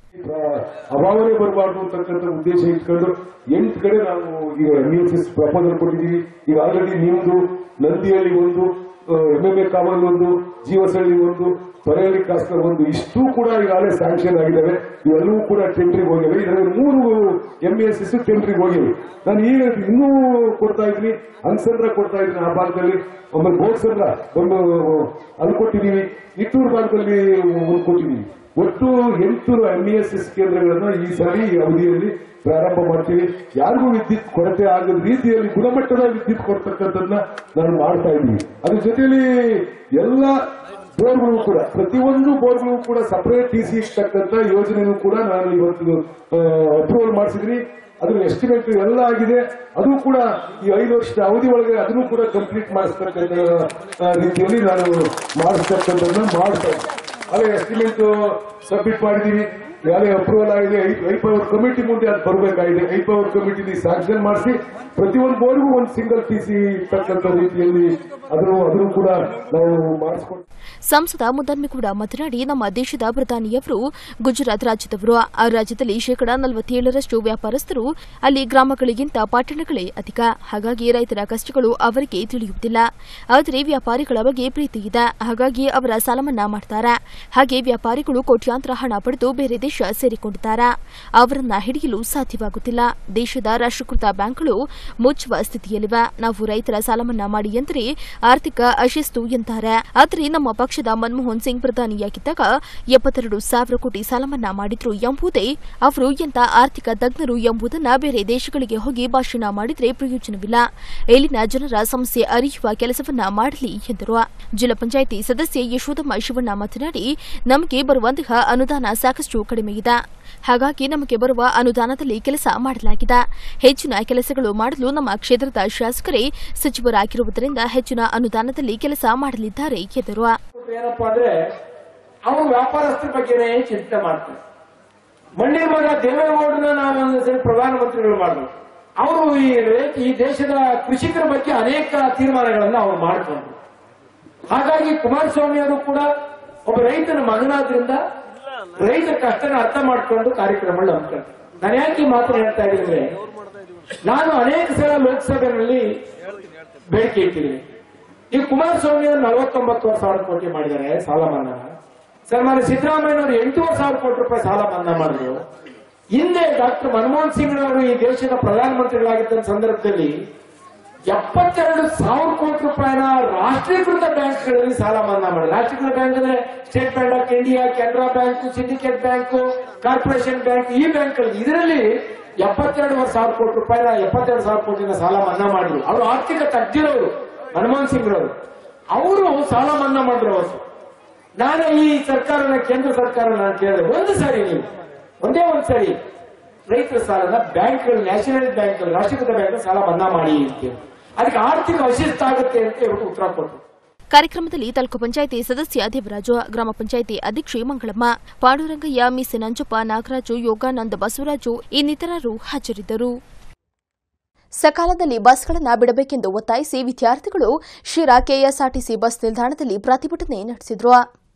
ಅಭಾವನೆ ಬರಬಾರ್ದು ಅಂತಕ್ಕಂಥ ಉದ್ದೇಶ ಇಟ್ಕೊಂಡು ಎಂಟು ಕಡೆ ನಾವು ಈಗ ಎಂ ಎಸ್ ಪ್ರಪೋಸಲ್ ಕೊಟ್ಟಿದ್ದೀವಿ ಈಗ ಆಲ್ರೆಡಿ ನಿಮ್ದು ನಂದಿಯಲ್ಲಿ ಒಂದು ಎಂಎಂಎ ಕಾವಲ್ ಒಂದು ಜೀವಸಳ್ಳಿ ಒಂದು ತೊರೆಹಳ್ಳಿ ಕಾಸ್ಕರ್ ಒಂದು ಇಷ್ಟು ಕೂಡ ಈಗಾಗಲೇ ಸ್ಯಾಂಕ್ಷನ್ ಆಗಿದ್ದಾವೆ ಇವೆಲ್ಲವೂ ಕೂಡ ಟೆಂಡ್ರಿಗೆ ಹೋಗಿವೆ ಇದರಲ್ಲಿ ಮೂರು ಎಂ ಎಸ್ ಎಸ್ ಟೆಂಡ್ರಿಗೆ ಹೋಗಿವೆ ನಾನು ಈಗ ಇನ್ನೂ ಕೊಡ್ತಾ ಇದ್ದೀನಿ ಅನ್ಸಂದ್ರ ಕೊಡ್ತಾ ಇದ್ದೀನಿ ಆ ಭಾಗದಲ್ಲಿ ಆಮೇಲೆ ಬೋಡ್ಸಂದ್ರ ಒಂದು ಅಲ್ಲಿ ಕೊಟ್ಟಿದ್ದೀವಿ ನಿಟ್ಟೂರು ಭಾಗದಲ್ಲಿ ಒಂದು ಕೊಟ್ಟಿದ್ದೀವಿ ಒಟ್ಟು ಎಂಟು ಎಂಇಎಸ್ಎಸ್ ಕೇಂದ್ರಗಳನ್ನ ಈ ಸಾರಿ ಈ ಅವಧಿಯಲ್ಲಿ ಪ್ರಾರಂಭ ಮಾಡ್ತೀವಿ ಯಾರಿಗೂ ವಿದ್ಯುತ್ ಕೊರತೆ ಆಗದ ರೀತಿಯಲ್ಲಿ ಗುಣಮಟ್ಟದ ವಿದ್ಯುತ್ ಕೊಡ್ತಕ್ಕಂಥದ್ದನ್ನ ನಾನು ಮಾಡ್ತಾ ಇದ್ದೀವಿ ಅದ್ರ ಜೊತೆಯಲ್ಲಿ ಎಲ್ಲ ಬೋರ್ಗಳು ಕೂಡ ಪ್ರತಿಯೊಂದು ಬೋರ್ಗಳು ಕೂಡ ಸಪರೇಟ್ ಟಿ ಸಿ ಇರ್ತಕ್ಕಂಥ ಯೋಜನೆನೂ ಕೂಡ ನಾನು ಇವತ್ತು ಅಪ್ರೂವಲ್ ಮಾಡಿಸಿದ್ರಿ ಅದ್ರ ಎಸ್ಟಿಮೇಟ್ ಎಲ್ಲ ಆಗಿದೆ ಅದು ಕೂಡ ಈ ಐದು ವರ್ಷದ ಅವಧಿ ಒಳಗೆ ಅದನ್ನು ಕೂಡ ಕಂಪ್ಲೀಟ್ ಮಾಡಿಸ್ತಕ್ಕಂಥ ಆ, ರೀತಿಯಲ್ಲಿ ನಾನು ಮಾಡಿಸ್ತಕ್ಕಂಥದ್ದನ್ನ ಮಾಡ್ತಾ ಇದ್ದೀನಿ ಅದೇ ಎಸ್ಟಿಮೇಟ್ ಸಬ್ಮಿಟ್ ಮಾಡಿದೀವಿ ಯಾರೇ ಅಪ್ರೂವಲ್ ಆಗಿದೆ ಐ ಪವರ್ ಕಮಿಟಿ ಮುಂದೆ ಅದು ಬರಬೇಕಾಗಿದೆ ಐ ಪವರ್ ಕಮಿಟಿ ಸ್ಯಾಂಕ್ಷನ್ ಮಾಡಿಸಿ ಪ್ರತಿಯೊಂದು ಬೋರ್ಡ್ಗೂ ಒಂದು ಸಿಂಗಲ್ ಟಿ ಸಿ ಇರ್ತಕ್ಕಂಥ ರೀತಿಯಲ್ಲಿ ಅದನ್ನು ಅದನ್ನು ಕೂಡ ನಾವು ಮಾಡಿಸ್ಕೊಂಡು ಸಂಸದ ಮುದ್ದನ್ಮೇಗೌಡ ಮಾತನಾಡಿ ನಮ್ಮ ದೇಶದ ಪ್ರಧಾನಿಯವರು ಗುಜರಾತ್ ರಾಜ್ಯದವರು ಆ ರಾಜ್ಯದಲ್ಲಿ ಶೇಕಡಾ ನಲವತ್ತೇಳರಷ್ಟು ವ್ಯಾಪಾರಸ್ಥರು ಅಲ್ಲಿ ಗ್ರಾಮಗಳಿಗಿಂತ ಪಟ್ಟಣಗಳೇ ಅಧಿಕ ಹಾಗಾಗಿ ರೈತರ ಕಷ್ಟಗಳು ಅವರಿಗೆ ತಿಳಿಯುವುದಿಲ್ಲ ಆದರೆ ವ್ಯಾಪಾರಿಗಳ ಬಗ್ಗೆ ಪ್ರೀತಿ ಇದೆ ಹಾಗಾಗಿ ಅವರ ಸಾಲ ಮನ್ನಾ ಮಾಡ್ತಾರೆ ಹಾಗೆ ವ್ಯಾಪಾರಿಗಳು ಕೋಟ್ಯಾಂತರ ಹಣ ಪಡೆದು ಬೇರೆ ದೇಶ ಸೇರಿಕೊಂಡಿದ್ದಾರೆ ಅವರನ್ನ ಹಿಡಿಯಲು ಸಾಧ್ಯವಾಗುತ್ತಿಲ್ಲ ದೇಶದ ರಾಷ್ಟ್ರೀಕೃತ ಬ್ಯಾಂಕ್ಗಳು ಮುಚ್ಚುವ ಸ್ಥಿತಿಯಲ್ಲಿವೆ ನಾವು ರೈತರ ಸಾಲ ಮನ್ನಾ ಮಾಡಿ ಎಂದರೆ ಆರ್ಥಿಕ ಅಶಿಸ್ತು ಎಂತಾರೆ ಆದರೆ ನಮ್ಮ ಪಕ್ಷದ ಮನಮೋಹನ್ ಸಿಂಗ್ ಪ್ರಧಾನಿಯಾಗಿದ್ದಾಗ ಎಪ್ಪತ್ತೆರಡು ಸಾವಿರ ಕೋಟಿ ಸಾಲ ಮನ್ನಾ ಮಾಡಿದ್ರು ಎಂಬುದೇ ಅವರು ಎಂತ ಆರ್ಥಿಕ ತಜ್ಞರು ಎಂಬುದನ್ನ ಬೇರೆ ದೇಶಗಳಿಗೆ ಹೋಗಿ ಭಾಷಣ ಮಾಡಿದ್ರೆ ಪ್ರಯೋಜನವಿಲ್ಲ ಇಲ್ಲಿನ ಜನರ ಸಮಸ್ಯೆ ಅರಿಯುವ ಕೆಲಸವನ್ನ ಮಾಡಲಿ ಎಂದರು ಜಿಲ್ಲಾ ಪಂಚಾಯಿತಿ ಸದಸ್ಯೆ ಯಶೋಧಮ್ಮ ಶಿವಣ್ಣ ಮಾತನಾಡಿ ನಮಗೆ ಬರುವಂತಹ ಅನುದಾನ ಸಾಕಷ್ಟು ಕಡಿಮೆ ಇದೆ ಹಾಗಾಗಿ ನಮಗೆ ಬರುವ ಅನುದಾನದಲ್ಲಿ ಕೆಲಸ ಮಾಡಲಾಗಿದೆ ಹೆಚ್ಚಿನ ಕೆಲಸಗಳು ಮಾಡಲು ನಮ್ಮ ಕ್ಷೇತ್ರದ ಶಾಸಕರೇ ಸಚಿವರಾಗಿರುವುದರಿಂದ ಹೆಚ್ಚಿನ ಅನುದಾನದಲ್ಲಿ ಕೆಲಸ ಮಾಡಲಿದ್ದಾರೆ ಎಂದರು ಏನಪ್ಪಾ ಅಂದ್ರೆ ಅವರು ವ್ಯಾಪಾರಸ್ಥರ ಬಗ್ಗೆನೇ ಚಿಂತೆ ಮಾಡ್ತಾರೆ ಮಂಡ್ಯ ಮಗ ದೇವೇಗೌಡನ ನಾವು ಒಂದ್ಸರಿ ಪ್ರಧಾನಮಂತ್ರಿಗಳು ಮಾಡಿದ್ರು ಅವರು ಈ ರೇ- ಈ ದೇಶದ ಕೃಷಿಕರ ಬಗ್ಗೆ ಅನೇಕ ತೀರ್ಮಾನಗಳನ್ನ ಅವರು ಮಾಡಿಕೊಂಡ್ರು ಹಾಗಾಗಿ ಕುಮಾರಸ್ವಾಮಿ ಅವರು ಕೂಡ ಒಬ್ಬ ರೈತನ ಮಗನಾದ್ರಿಂದ ರೈತರ ಕಷ್ಟನ ಅರ್ಥ ಮಾಡ್ಕೊಂಡು ಕಾರ್ಯಕ್ರಮಗಳು ಹಮ್ಮಿಕೊಳ್ತಾರೆ ನಾನು ಯಾಕೆ ಈ ಮಾತು ಹೇಳ್ತಾ ಇದ್ದೀನಿ ನಾನು ಅನೇಕ ಸಲ ಲೋಕಸಭೆಯಲ್ಲಿ ಬೇಡಿಕೆ ಇಟ್ಟಿದ್ದೀನಿ ಈ ಕುಮಾರಸ್ವಾಮಿ ಅವರು ನಲವತ್ತೊಂಬತ್ತುವರೆ ಸಾವಿರ ಕೋಟಿ ಮಾಡಿದ್ದಾರೆ ಸಾಲ ಮನ್ನಾ ಸನ್ಮಾನ್ಯ ಸಿದ್ದರಾಮಯ್ಯನವರು ಎಂಟೂವರೆ ಸಾವಿರ ಕೋಟಿ ರೂಪಾಯಿ ಸಾಲ ಮನ್ನಾ ಮಾಡಿದ್ರು ಹಿಂದೆ ಡಾಕ್ಟರ್ ಮನಮೋಹನ್ ಸಿಂಗ್ ಅವರು ಈ ದೇಶದ ಪ್ರಧಾನಮಂತ್ರಿಗಳಾಗಿದ್ದ ಸಂದರ್ಭದಲ್ಲಿ ಎಪ್ಪತ್ತೆರಡು ಸಾವಿರ ಕೋಟಿ ರೂಪಾಯಿನ ರಾಷ್ಟ್ರೀಕೃತ ಬ್ಯಾಂಕ್ಗಳಲ್ಲಿ ಸಾಲ ಮನ್ನಾ ಮಾಡಿದ್ರು ರಾಷ್ಟ್ರೀಕೃತ ಬ್ಯಾಂಕ್ ಅಂದ್ರೆ State Bank of India Canara Bank Syndicate Bank Corporation Bank ಈ ಬ್ಯಾಂಕ್ಗಳಲ್ಲಿ ಇದರಲ್ಲಿ ಎಪ್ಪತ್ತೆರಡುವರೆ ಸಾವಿರ ಕೋಟಿ ರೂಪಾಯಿನ ಎಪ್ಪತ್ತೆರಡು ಸಾವಿರ ಕೋಟಿನ ಸಾಲ ಮನ್ನಾ ಮಾಡಿದ್ರು ಅವರು ಆರ್ಥಿಕ ತಜ್ಞರವರು ಮನಮೋಹನ್ ಸಿಂಗ್ ರವರು ಅವರು ಸಾಲ ಮನ್ನಾ ಮಾಡಿದ್ರು ಅವತ್ತು ನಾನು ಈ ಸರ್ಕಾರನ ಕೇಂದ್ರ ಸರ್ಕಾರ ನಾನು ಕೇಳಿದೆ ಒಂದು ಸಾರಿ ನೀವು ಒಂದೇ ಒಂದು ಸಾರಿ ರೈತರ ಸಾಲನ ಬ್ಯಾಂಕ್ಗಳು ನ್ಯಾಷನಲ್ ಬ್ಯಾಂಕ್ ರಾಷ್ಟ್ರೀಕೃತ ಬ್ಯಾಂಕ್ ಸಾಲ ಮನ್ನಾ ಮಾಡಿ ಅಂತ ಅದಕ್ಕೆ ಆರ್ಥಿಕ ಅಶಿಸ್ತಾಗುತ್ತೆ ಅಂತ ಇವರು ಉತ್ತರ ಕೊಟ್ಟರು ಕಾರ್ಯಕ್ರಮದಲ್ಲಿ ತಾಲೂಕು ಪಂಚಾಯಿತಿ ಸದಸ್ಯ ದೇವರಾಜು ಗ್ರಾಮ ಪಂಚಾಯಿತಿ ಅಧ್ಯಕ್ಷೆ ಮಂಗಳಮ್ಮ ಪಾಂಡುರಂಗಯ್ಯ ಮಿಸ್ ನಂಜಪ್ಪ ನಾಗರಾಜು ಯೋಗಾನಂದ ಬಸವರಾಜು ಇನ್ನಿತರರು ಹಾಜರಿದ್ದರು ಸಕಾಲದಲ್ಲಿ ಬಸ್ಗಳನ್ನು ಬಿಡಬೇಕೆಂದು ಒತ್ತಾಯಿಸಿ ವಿದ್ಯಾರ್ಥಿಗಳು ಶಿರಾ ಕೆಎಸ್ಆರ್ಟಿಸಿ ಬಸ್ ನಿಲ್ದಾಣದಲ್ಲಿ ಪ್ರತಿಭಟನೆ ನಡೆಸಿದರು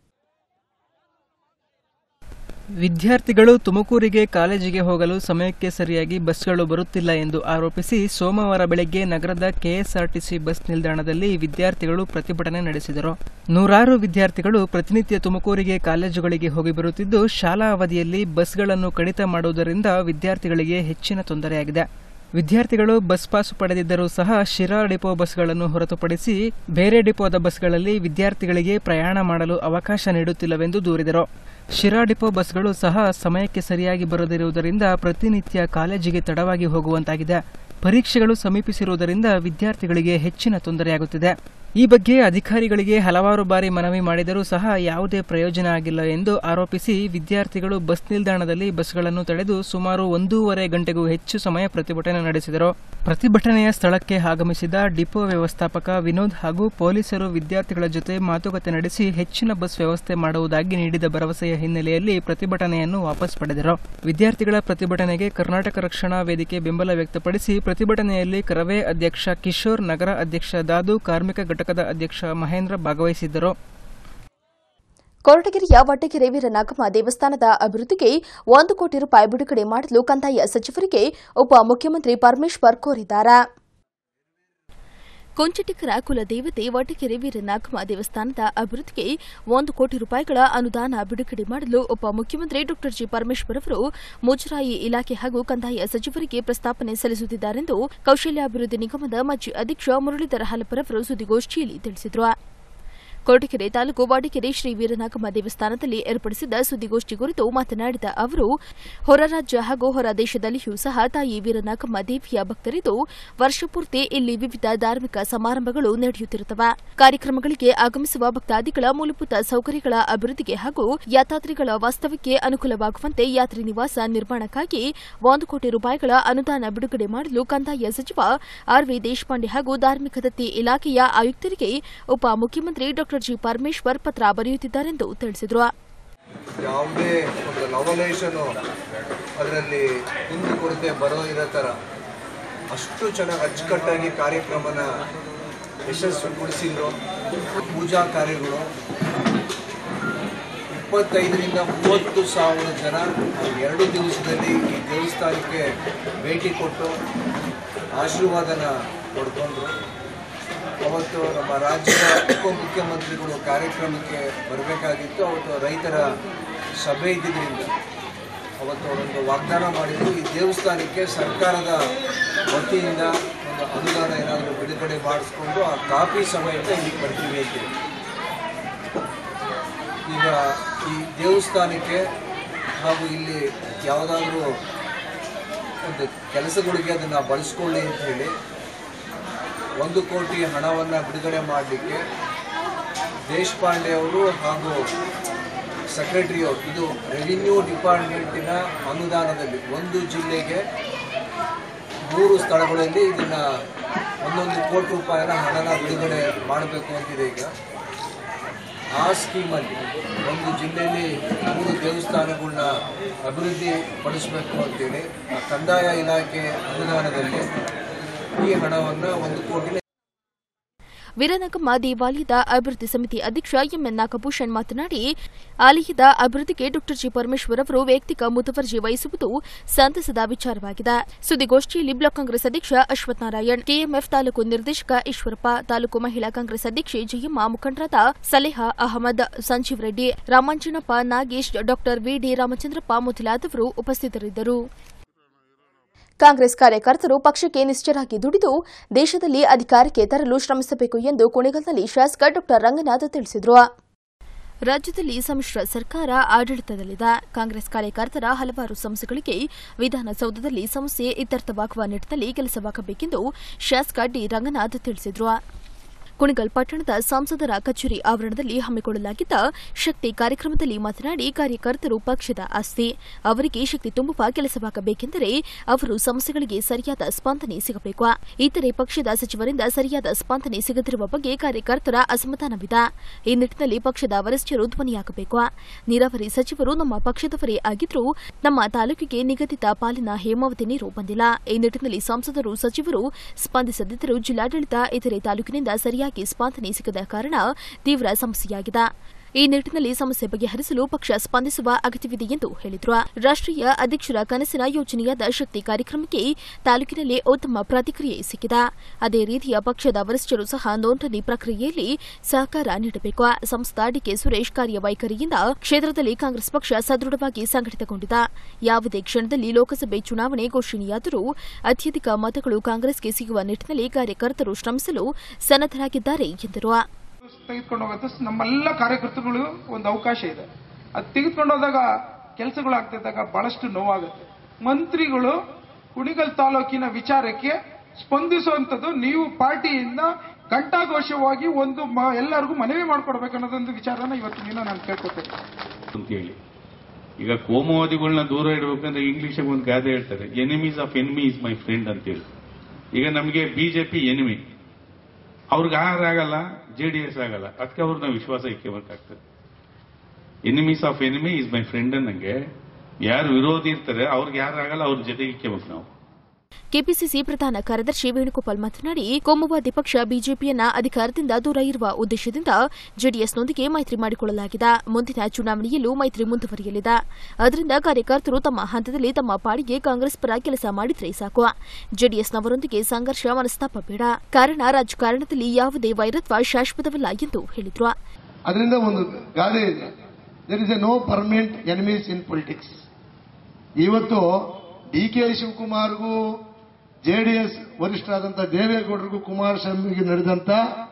ವಿದ್ಯಾರ್ಥಿಗಳು ತುಮಕೂರಿಗೆ ಕಾಲೇಜಿಗೆ ಹೋಗಲು ಸಮಯಕ್ಕೆ ಸರಿಯಾಗಿ ಬಸ್ಗಳು ಬರುತ್ತಿಲ್ಲ ಎಂದು ಆರೋಪಿಸಿ ಸೋಮವಾರ ಬೆಳಗ್ಗೆ ನಗರದ ಕೆಎಸ್ಆರ್ಟಿಸಿ ಬಸ್ ನಿಲ್ದಾಣದಲ್ಲಿ ವಿದ್ಯಾರ್ಥಿಗಳು ಪ್ರತಿಭಟನೆ ನಡೆಸಿದರು ನೂರಾರು ವಿದ್ಯಾರ್ಥಿಗಳು ಪ್ರತಿನಿತ್ಯ ತುಮಕೂರಿಗೆ ಕಾಲೇಜುಗಳಿಗೆ ಹೋಗಿ ಬರುತ್ತಿದ್ದು ಶಾಲಾ ಅವಧಿಯಲ್ಲಿ ಬಸ್ಗಳನ್ನು ಕಡಿತ ಮಾಡುವುದರಿಂದ ವಿದ್ಯಾರ್ಥಿಗಳಿಗೆ ಹೆಚ್ಚಿನ ತೊಂದರೆಯಾಗಿದೆ ವಿದ್ಯಾರ್ಥಿಗಳು ಬಸ್ ಪಾಸ್ ಪಡೆದಿದ್ದರೂ ಸಹ ಶಿರಾ ಡಿಪೋ ಬಸ್ಗಳನ್ನು ಹೊರತುಪಡಿಸಿ ಬೇರೆ ಡಿಪೋದ ಬಸ್ಗಳಲ್ಲಿ ವಿದ್ಯಾರ್ಥಿಗಳಿಗೆ ಪ್ರಯಾಣ ಮಾಡಲು ಅವಕಾಶ ನೀಡುತ್ತಿಲ್ಲವೆಂದು ದೂರಿದರು ಶಿರಾ ಡಿಪೋ ಬಸ್ಗಳು ಸಹ ಸಮಯಕ್ಕೆ ಸರಿಯಾಗಿ ಬರದಿರುವುದರಿಂದ ಪ್ರತಿನಿತ್ಯ ಕಾಲೇಜಿಗೆ ತಡವಾಗಿ ಹೋಗುವಂತಾಗಿದೆ ಪರೀಕ್ಷೆಗಳು ಸಮೀಪಿಸಿರುವುದರಿಂದ ವಿದ್ಯಾರ್ಥಿಗಳಿಗೆ ಹೆಚ್ಚಿನ ತೊಂದರೆಯಾಗುತ್ತಿದೆ ಈ ಬಗ್ಗೆ ಅಧಿಕಾರಿಗಳಿಗೆ ಹಲವಾರು ಬಾರಿ ಮನವಿ ಮಾಡಿದರೂ ಸಹ ಯಾವುದೇ ಪ್ರಯೋಜನ ಆಗಿಲ್ಲ ಎಂದು ಆರೋಪಿಸಿ ವಿದ್ಯಾರ್ಥಿಗಳು ಬಸ್ ನಿಲ್ದಾಣದಲ್ಲಿ ಬಸ್ಗಳನ್ನು ತಡೆದು ಸುಮಾರು ಒಂದೂವರೆ ಗಂಟೆಗೂ ಹೆಚ್ಚು ಸಮಯ ಪ್ರತಿಭಟನೆ ನಡೆಸಿದರು ಪ್ರತಿಭಟನೆಯ ಸ್ಥಳಕ್ಕೆ ಆಗಮಿಸಿದ ಡಿಪೋ ವ್ಯವಸ್ಥಾಪಕ ವಿನೋದ್ ಹಾಗೂ ಪೊಲೀಸರು ವಿದ್ಯಾರ್ಥಿಗಳ ಜೊತೆ ಮಾತುಕತೆ ನಡೆಸಿ ಹೆಚ್ಚಿನ ಬಸ್ ವ್ಯವಸ್ಥೆ ಮಾಡುವುದಾಗಿ ನೀಡಿದ ಭರವಸೆಯ ಹಿನ್ನೆಲೆಯಲ್ಲಿ ಪ್ರತಿಭಟನೆಯನ್ನು ವಾಪಸ್ ಪಡೆದರು ವಿದ್ಯಾರ್ಥಿಗಳ ಪ್ರತಿಭಟನೆಗೆ ಕರ್ನಾಟಕ ರಕ್ಷಣಾ ವೇದಿಕೆ ಬೆಂಬಲ ವ್ಯಕ್ತಪಡಿಸಿ ಪ್ರತಿಭಟನೆಯಲ್ಲಿ ಕರವೇ ಅಧ್ಯಕ್ಷ ಕಿಶೋರ್ ನಗರ ಅಧ್ಯಕ್ಷ ದಾದು ಕಾರ್ಮಿಕ ಘಟಕದ ಅಧ್ಯಕ್ಷ ಮಹೇಂದ್ರ ಭಾಗವಹಿಸಿದ್ದರು ಕೊರಟಗೆರೆಯ ವಡ್ಡಗೆರೆ ವೀರನಾಗಮ್ಮ ದೇವಸ್ಥಾನದ ಅಭಿವೃದ್ಧಿಗೆ ಒಂದು ಕೋಟಿ ರೂಪಾಯಿ ಬಿಡುಗಡೆ ಮಾಡಲು ಕಂದಾಯ ಸಚಿವರಿಗೆ ಉಪ ಮುಖ್ಯಮಂತ್ರಿ ಪರಮೇಶ್ವರ್ ಕೋರಿದ್ದಾರೆ ಕೊಂಚಟಿಕರ ಕುಲದೇವತೆ ವಟಗೆರೆ ವೀರನಾಗಮ್ಮ ದೇವಸ್ಥಾನದ ಅಭಿವೃದ್ಧಿಗೆ ಒಂದು ಕೋಟಿ ರೂಪಾಯಿಗಳ ಅನುದಾನ ಬಿಡುಗಡೆ ಮಾಡಲು ಉಪಮುಖ್ಯಮಂತ್ರಿ ಡಾ ಜಿ ಪರಮೇಶ್ವರ್ ಅವರು ಮುಜರಾಯಿ ಇಲಾಖೆ ಹಾಗೂ ಕಂದಾಯ ಸಚಿವರಿಗೆ ಪ್ರಸ್ತಾವನೆ ಸಲ್ಲಿಸುತ್ತಿದ್ದಾರೆಂದು ಕೌಶಲ್ಯಾಭಿವೃದ್ಧಿ ನಿಗಮದ ಮಾಜಿ ಅಧ್ಯಕ್ಷ ಮುರಳೀಧರ ಹಲಪರ್ ಅವರು ಸುದ್ದಿಗೋಷ್ಠಿಯಲ್ಲಿ ತಿಳಿಸಿದರು ಕೊರಟಗೆರೆ ತಾಲೂಕು ವಾಡಿಕೆರೆ ಶ್ರೀ ವೀರನಾಗಮ್ಮ ದೇವಸ್ಥಾನದಲ್ಲಿ ಏರ್ಪಡಿಸಿದ್ದ ಸುದ್ದಿಗೋಷ್ಠಿ ಕುರಿತು ಮಾತನಾಡಿದ ಅವರು ಹೊರ ರಾಜ್ಯ ಹಾಗೂ ಹೊರ ದೇಶದಲ್ಲಿಯೂ ಸಹ ತಾಯಿ ವೀರನಾಗಮ್ಮ ದೇವಿಯ ಭಕ್ತರಿದ್ದು ವರ್ಷಪೂರ್ತಿ ಇಲ್ಲಿ ವಿವಿಧ ಧಾರ್ಮಿಕ ಸಮಾರಂಭಗಳು ನಡೆಯುತ್ತಿರುತ್ತವೆ ಕಾರ್ಯಕ್ರಮಗಳಿಗೆ ಆಗಮಿಸುವ ಭಕ್ತಾದಿಗಳ ಮೂಲಭೂತ ಸೌಕರ್ಯಗಳ ಅಭಿವೃದ್ಧಿಗೆ ಹಾಗೂ ಯಾತ್ರಾರ್ಥಿಗಳ ವಾಸ್ತವ್ಯಕ್ಕೆ ಅನುಕೂಲವಾಗುವಂತೆ ಯಾತ್ರಿ ನಿವಾಸ ನಿರ್ಮಾಣಕ್ಕಾಗಿ ಒಂದು ಕೋಟಿ ರೂಪಾಯಿಗಳ ಅನುದಾನ ಬಿಡುಗಡೆ ಮಾಡಲು ಕಂದಾಯ ಸಚಿವ ಆರ್ ವಿ ದೇಶಪಾಂಡೆ ಹಾಗೂ ಧಾರ್ಮಿಕ ದತ್ತಿ ಇಲಾಖೆಯ ಆಯುಕ್ತರಿಗೆ ಉಪಮುಖ್ಯಮಂತ್ರಿ ಡಾ ಜಿ ಪರಮೇಶ್ವರ್ ಪತ್ರ ಬರೆಯುತ್ತಿದ್ದಾರೆಂದು ತಿಳಿಸಿದರು ಯಾವುದೇ ಒಂದು ನವಲೇಶನು ಅದರಲ್ಲಿ ಕುಂದುಕೊರತೆ ಬರೋ ಇರೋ ಥರ ಅಷ್ಟು ಚೆನ್ನಾಗಿ ಅಚ್ಚುಕಟ್ಟಾಗಿ ಕಾರ್ಯಕ್ರಮನ ಯಶಸ್ವಿಗೊಳಿಸಿದ್ರು ಪೂಜಾ ಕಾರ್ಯಗಳು ಇಪ್ಪತ್ತೈದರಿಂದ ಮೂವತ್ತು ಸಾವಿರ ಜನ ಎರಡು ದಿವಸದಲ್ಲಿ ಈ ದೇವಸ್ಥಾನಕ್ಕೆ ಭೇಟಿ ಕೊಟ್ಟು ಆಶೀರ್ವಾದನ ಪಡ್ಕೊಂಡ್ರು ಅವತ್ತು ನಮ್ಮ ರಾಜ್ಯದ ಉಪಮುಖ್ಯಮಂತ್ರಿಗಳು ಕಾರ್ಯಕ್ರಮಕ್ಕೆ ಬರಬೇಕಾಗಿತ್ತು ಅವತ್ತು ರೈತರ ಸಭೆ ಇದ್ದಿದ್ದರಿಂದ ಅವತ್ತು ಅವರೊಂದು ವಾಗ್ದಾನ ಮಾಡಿದ್ದು ಈ ದೇವಸ್ಥಾನಕ್ಕೆ ಸರ್ಕಾರದ ವತಿಯಿಂದ ಒಂದು ಅನುದಾನ ಏನಾದರೂ ಬಿಡುಗಡೆ ಮಾಡಿಸ್ಕೊಂಡು ಆ ಕಾಪಿ ಸಮೇತ ಇಲ್ಲಿಗೆ ಬರ್ತೀವಿ ಅಂತೀವಿ ಈಗ ಈ ದೇವಸ್ಥಾನಕ್ಕೆ ಹಾಗೂ ಇಲ್ಲಿ ಯಾವುದಾದ್ರೂ ಒಂದು ಕೆಲಸಗಳಿಗೆ ಅದನ್ನು ಬಳಸ್ಕೊಳ್ಳಿ ಅಂತ ಹೇಳಿ ಒಂದು ಕೋಟಿ ಹಣವನ್ನು ಬಿಡುಗಡೆ ಮಾಡಲಿಕ್ಕೆ ದೇಶಪಾಂಡೆ ಅವರು ಹಾಗೂ ಸೆಕ್ರೆಟರಿ ಅವರು ಇದು ರೆವಿನ್ಯೂ ಡಿಪಾರ್ಟ್ಮೆಂಟಿನ ಅನುದಾನದಲ್ಲಿ ಒಂದು ಜಿಲ್ಲೆಗೆ ಮೂರು ಸ್ಥಳಗಳಲ್ಲಿ ಇದನ್ನು ಒಂದೊಂದು ಕೋಟಿ ರೂಪಾಯಿನ ಹಣನ ಬಿಡುಗಡೆ ಮಾಡಬೇಕು ಅಂತಿದೆ ಈಗ ಆ ಸ್ಕೀಮಲ್ಲಿ ಒಂದು ಜಿಲ್ಲೆಯಲ್ಲಿ ಮೂರು ದೇವಸ್ಥಾನಗಳನ್ನ ಅಭಿವೃದ್ಧಿ ಪಡಿಸಬೇಕು ಅಂತೇಳಿ ಆ ಕಂದಾಯ ಇಲಾಖೆ ಅನುದಾನದಲ್ಲಿ ಈ ಹಣವನ್ನು ಒಂದು ಕೋಟಿ ವೀರನಗಮ್ಮ ದೇವಾಲಯದ ಅಭಿವೃದ್ಧಿ ಸಮಿತಿ ಅಧ್ಯಕ್ಷ ಎಂಎನ್ ನಾಗಭೂಷಣ್ ಮಾತನಾಡಿ ಆಲಯದ ಅಭಿವೃದ್ಧಿಗೆ ಡಾ ಜಿ ಪರಮೇಶ್ವರ್ ಅವರು ವೈಯಕ್ತಿಕ ಮುತುವರ್ಜಿ ವಹಿಸುವುದು ಸಂತಸದ ವಿಚಾರವಾಗಿದೆ ಸುದ್ದಿಗೋಷ್ಠಿಯಲ್ಲಿ ಬ್ಲಾಕ್ ಕಾಂಗ್ರೆಸ್ ಅಧ್ಯಕ್ಷ ಅಶ್ವಥ್ ನಾರಾಯಣ್ ಕೆಎಂಎಫ್ ತಾಲೂಕು ನಿರ್ದೇಶಕ ಈಶ್ವರಪ್ಪ ತಾಲೂಕು ಮಹಿಳಾ ಕಾಂಗ್ರೆಸ್ ಅಧ್ಯಕ್ಷೆ ಜಯಮ್ಮ ಮುಖಂಡರಾದ ಸಲೇಹಾ ಅಹಮದ್ ಸಂಜೀವ್ ರೆಡ್ಡಿ ರಾಮಾಂಜನಪ್ಪ ನಾಗೇಶ್ ಡಾಕ್ಟರ್ ವಿಡಿ ರಾಮಚಂದ್ರಪ್ಪ ಮೊದಲಾದವರು ಉಪಸ್ಥಿತರಿದ್ದರು ಕಾಂಗ್ರೆಸ್ ಕಾರ್ಯಕರ್ತರು ಪಕ್ಷಕ್ಕೆ ನಿಷ್ಠರಾಗಿ ದುಡಿದು ದೇಶದಲ್ಲಿ ಅಧಿಕಾರಕ್ಕೆ ತರಲು ಶ್ರಮಿಸಬೇಕು ಎಂದು ಕುಣಿಗಲ್ನಲ್ಲಿ ಶಾಸಕ ಡಾ ರಂಗನಾಥ್ ತಿಳಿಸಿದರು ರಾಜ್ಯದಲ್ಲಿ ಸಮ್ಮಿಶ್ರ ಸರ್ಕಾರ ಆಡಳಿತದಲ್ಲಿದೆ ಕಾಂಗ್ರೆಸ್ ಕಾರ್ಯಕರ್ತರ ಹಲವಾರು ಸಮಸ್ಯೆಗಳಿಗೆ ವಿಧಾನಸೌಧದಲ್ಲಿ ಸಮಸ್ಯೆ ಇತ್ಯರ್ಥವಾಗುವ ನಿಟ್ಟಿನಲ್ಲಿ ಕೆಲಸವಾಗಬೇಕೆಂದು ಶಾಸಕ ಡಿ ರಂಗನಾಥ್ ತಿಳಿಸಿದರು ಕುಣಿಗಲ್ ಪಟ್ಟಣದ ಸಂಸದರ ಕಚೇರಿ ಆವರಣದಲ್ಲಿ ಹಮ್ಮಿಕೊಳ್ಳಲಾಗಿದ್ದ ಶಕ್ತಿ ಕಾರ್ಯಕ್ರಮದಲ್ಲಿ ಮಾತನಾಡಿ ಕಾರ್ಯಕರ್ತರು ಪಕ್ಷದ ಆಸ್ತಿ ಅವರಿಗೆ ಶಕ್ತಿ ತುಂಬುವ ಕೆಲಸವಾಗಬೇಕೆಂದರೆ ಅವರು ಸಮಸ್ಯೆಗಳಿಗೆ ಸರಿಯಾದ ಸ್ಪಂದನೆ ಸಿಗಬೇಕು ಇತರೆ ಪಕ್ಷದ ಸಚಿವರಿಂದ ಸರಿಯಾದ ಸ್ಪಂದನೆ ಸಿಗದಿರುವ ಬಗ್ಗೆ ಕಾರ್ಯಕರ್ತರ ಅಸಮಾಧಾನವಿದೆ ಈ ನಿಟ್ಟಿನಲ್ಲಿ ಪಕ್ಷದ ವರಿಷ್ಠರು ಧ್ವನಿಯಾಗಬೇಕು ನೀರಾವರಿ ಸಚಿವರು ನಮ್ಮ ಪಕ್ಷದವರೇ ಆಗಿದ್ರೂ ನಮ್ಮ ತಾಲೂಕಿಗೆ ನಿಗದಿತ ಪಾಲಿನ ಹೇಮಾವತಿ ನೀರು ಬಂದಿಲ್ಲ ಈ ನಿಟ್ಟಿನಲ್ಲಿ ಸಂಸದರು ಸಚಿವರು ಸ್ಪಂದಿಸದಿದ್ದರೂ ಜಿಲ್ಲಾಡಳಿತ ಇತರೆ ತಾಲೂಕಿನಿಂದ ಸರಿಯಾಗಿ ಸ್ಪಂದನೆ ಸಿಗದ ಕಾರಣ ತೀವ್ರ ಸಮಸ್ಯೆಯಾಗಿದೆ ಈ ನಿಟ್ಟಿನಲ್ಲಿ ಸಮಸ್ಯೆ ಬಗೆಹರಿಸಲು ಪಕ್ಷ ಸ್ಪಂದಿಸುವ ಅಗತ್ಯವಿದೆ ಎಂದು ಹೇಳಿದರು ರಾಷ್ಟ್ರೀಯ ಅಧ್ಯಕ್ಷರ ಕನಸಿನ ಯೋಜನೆಯಾದ ಶಕ್ತಿ ಕಾರ್ಯಕ್ರಮಕ್ಕೆ ತಾಲೂಕಿನಲ್ಲಿ ಉತ್ತಮ ಪ್ರತಿಕ್ರಿಯೆ ಸಿಕ್ಕಿದೆ ಅದೇ ರೀತಿಯ ಪಕ್ಷದ ವರಿಷ್ಠರು ಸಹ ನೋಂದಣಿ ಪ್ರಕ್ರಿಯೆಯಲ್ಲಿ ಸಹಕಾರ ನೀಡಬೇಕು ಸಂಸದ ಡಿಕೆ ಸುರೇಶ್ ಕಾರ್ಯವೈಖರಿಯಿಂದ ಕ್ಷೇತ್ರದಲ್ಲಿ ಕಾಂಗ್ರೆಸ್ ಪಕ್ಷ ಸದೃಢವಾಗಿ ಸಂಘಟಿತಗೊಂಡಿದೆ ಯಾವುದೇ ಕ್ಷಣದಲ್ಲಿ ಲೋಕಸಭೆ ಚುನಾವಣೆ ಘೋಷಣೆಯಾದರೂ ಅತ್ಯಧಿಕ ಮತಗಳು ಕಾಂಗ್ರೆಸ್ಗೆ ಸಿಗುವ ನಿಟ್ಟಿನಲ್ಲಿ ಕಾರ್ಯಕರ್ತರು ಶ್ರಮಿಸಲು ಸನ್ನದ್ದರಾಗಿದ್ದಾರೆ ಎಂದರು ತೆಗೆದುಕೊಂಡು ಹೋಗುತ್ತೆ ನಮ್ಮೆಲ್ಲ ಕಾರ್ಯಕರ್ತರುಗಳು ಒಂದು ಅವಕಾಶ ಇದೆ ಅದು ತೆಗೆದುಕೊಂಡು ಹೋದಾಗ ಕೆಲಸಗಳು ಆಗ್ತಿದ್ದಾಗ ಬಹಳಷ್ಟು ನೋವಾಗುತ್ತೆ ಮಂತ್ರಿಗಳು ಕುಣಿಗಲ್ ತಾಲೂಕಿನ ವಿಚಾರಕ್ಕೆ ಸ್ಪಂದಿಸುವಂಥದ್ದು ನೀವು ಪಾರ್ಟಿಯಿಂದ ಘಂಟಾಘೋಷವಾಗಿ ಒಂದು ಮ- ಎಲ್ಲರಿಗೂ ಮನವಿ ಮಾಡ್ಕೊಡ್ಬೇಕು ಅನ್ನೋದೊಂದು ವಿಚಾರನ ಇವತ್ತು ದಿನ ನಾನು ಕೇಳ್ಕೊತೇನೆ ಅಂತೇಳಿ ಈಗ ಕೋಮುವಾದಿಗಳನ್ನ ದೂರ ಇಡಬೇಕಂದ್ರೆ ಇಂಗ್ಲಿಷ್ ಒಂದು ಗಾದೆ ಹೇಳ್ತಾರೆ enemies of enemy is my friend ಅಂತೇಳಿ ಈಗ ನಮಗೆ ಬಿಜೆಪಿ ಎನಿಮಿ ಅವ್ರಿಗೆ ಆರ್ ಆಗಲ್ಲ ಜೆ ಡಿ ಎಸ್ ಆಗಲ್ಲ ಅದಕ್ಕೆ ಅವ್ರನ್ನ ವಿಶ್ವಾಸ ಇಕ್ಕೋಬೇಕಾಗ್ತದೆ enemies of enemy is my friend ಅನ್ನಂಗೆ ಯಾರು ವಿರೋಧಿ ಇರ್ತಾರೆ ಅವ್ರಿಗೆ ಯಾರು ಆಗಲ್ಲ ಅವ್ರ ಜೊತೆಗೆ ಇಕ್ಕೋಬೇಕು ನಾವು ಕೆಪಿಸಿಸಿ ಪ್ರಧಾನ ಕಾರ್ಯದರ್ಶಿ ವೇಣುಗೋಪಾಲ್ ಮಾತನಾಡಿ ಕೋಮುವಾದಿ ಪಕ್ಷ ಬಿಜೆಪಿಯನ್ನ ಅಧಿಕಾರದಿಂದ ದೂರ ಇರುವ ಉದ್ದೇಶದಿಂದ ಜೆಡಿಎಸ್ನೊಂದಿಗೆ ಮೈತ್ರಿ ಮಾಡಿಕೊಳ್ಳಲಾಗಿದೆ ಮುಂದಿನ ಚುನಾವಣೆಯಲ್ಲೂ ಮೈತ್ರಿ ಮುಂದುವರಿಯಲಿದೆ ಅದರಿಂದ ಕಾರ್ಯಕರ್ತರು ತಮ್ಮ ಹಂತದಲ್ಲಿ ತಮ್ಮ ಪಾಡಿಗೆ ಕಾಂಗ್ರೆಸ್ ಪರ ಕೆಲಸ ಮಾಡಿದ್ರೆ ಸಾಕು ಜೆಡಿಎಸ್ನವರೊಂದಿಗೆ ಸಂಘರ್ಷ ಮನಸ್ತಾಪ ಬೇಡ ಕಾರಣ ರಾಜಕಾರಣದಲ್ಲಿ ಯಾವುದೇ ವೈರತ್ವ ಶಾಶ್ವತವಲ್ಲ ಎಂದು ಹೇಳಿದ್ರು ಅದರಿಂದ ಒಂದು ಗಾದೆ ಇದೆ there is a no permanent enemies in politics ಇವತ್ತು ಡಿ ಕೆ ಶಿವಕುಮಾರ್ಗೂ ಜೆಡಿಎಸ್ ವರಿಷ್ಠರಾದಂಥ ದೇವೇಗೌಡರಿಗೂ ಕುಮಾರಸ್ವಾಮಿಗೆ ನಡೆದಂತ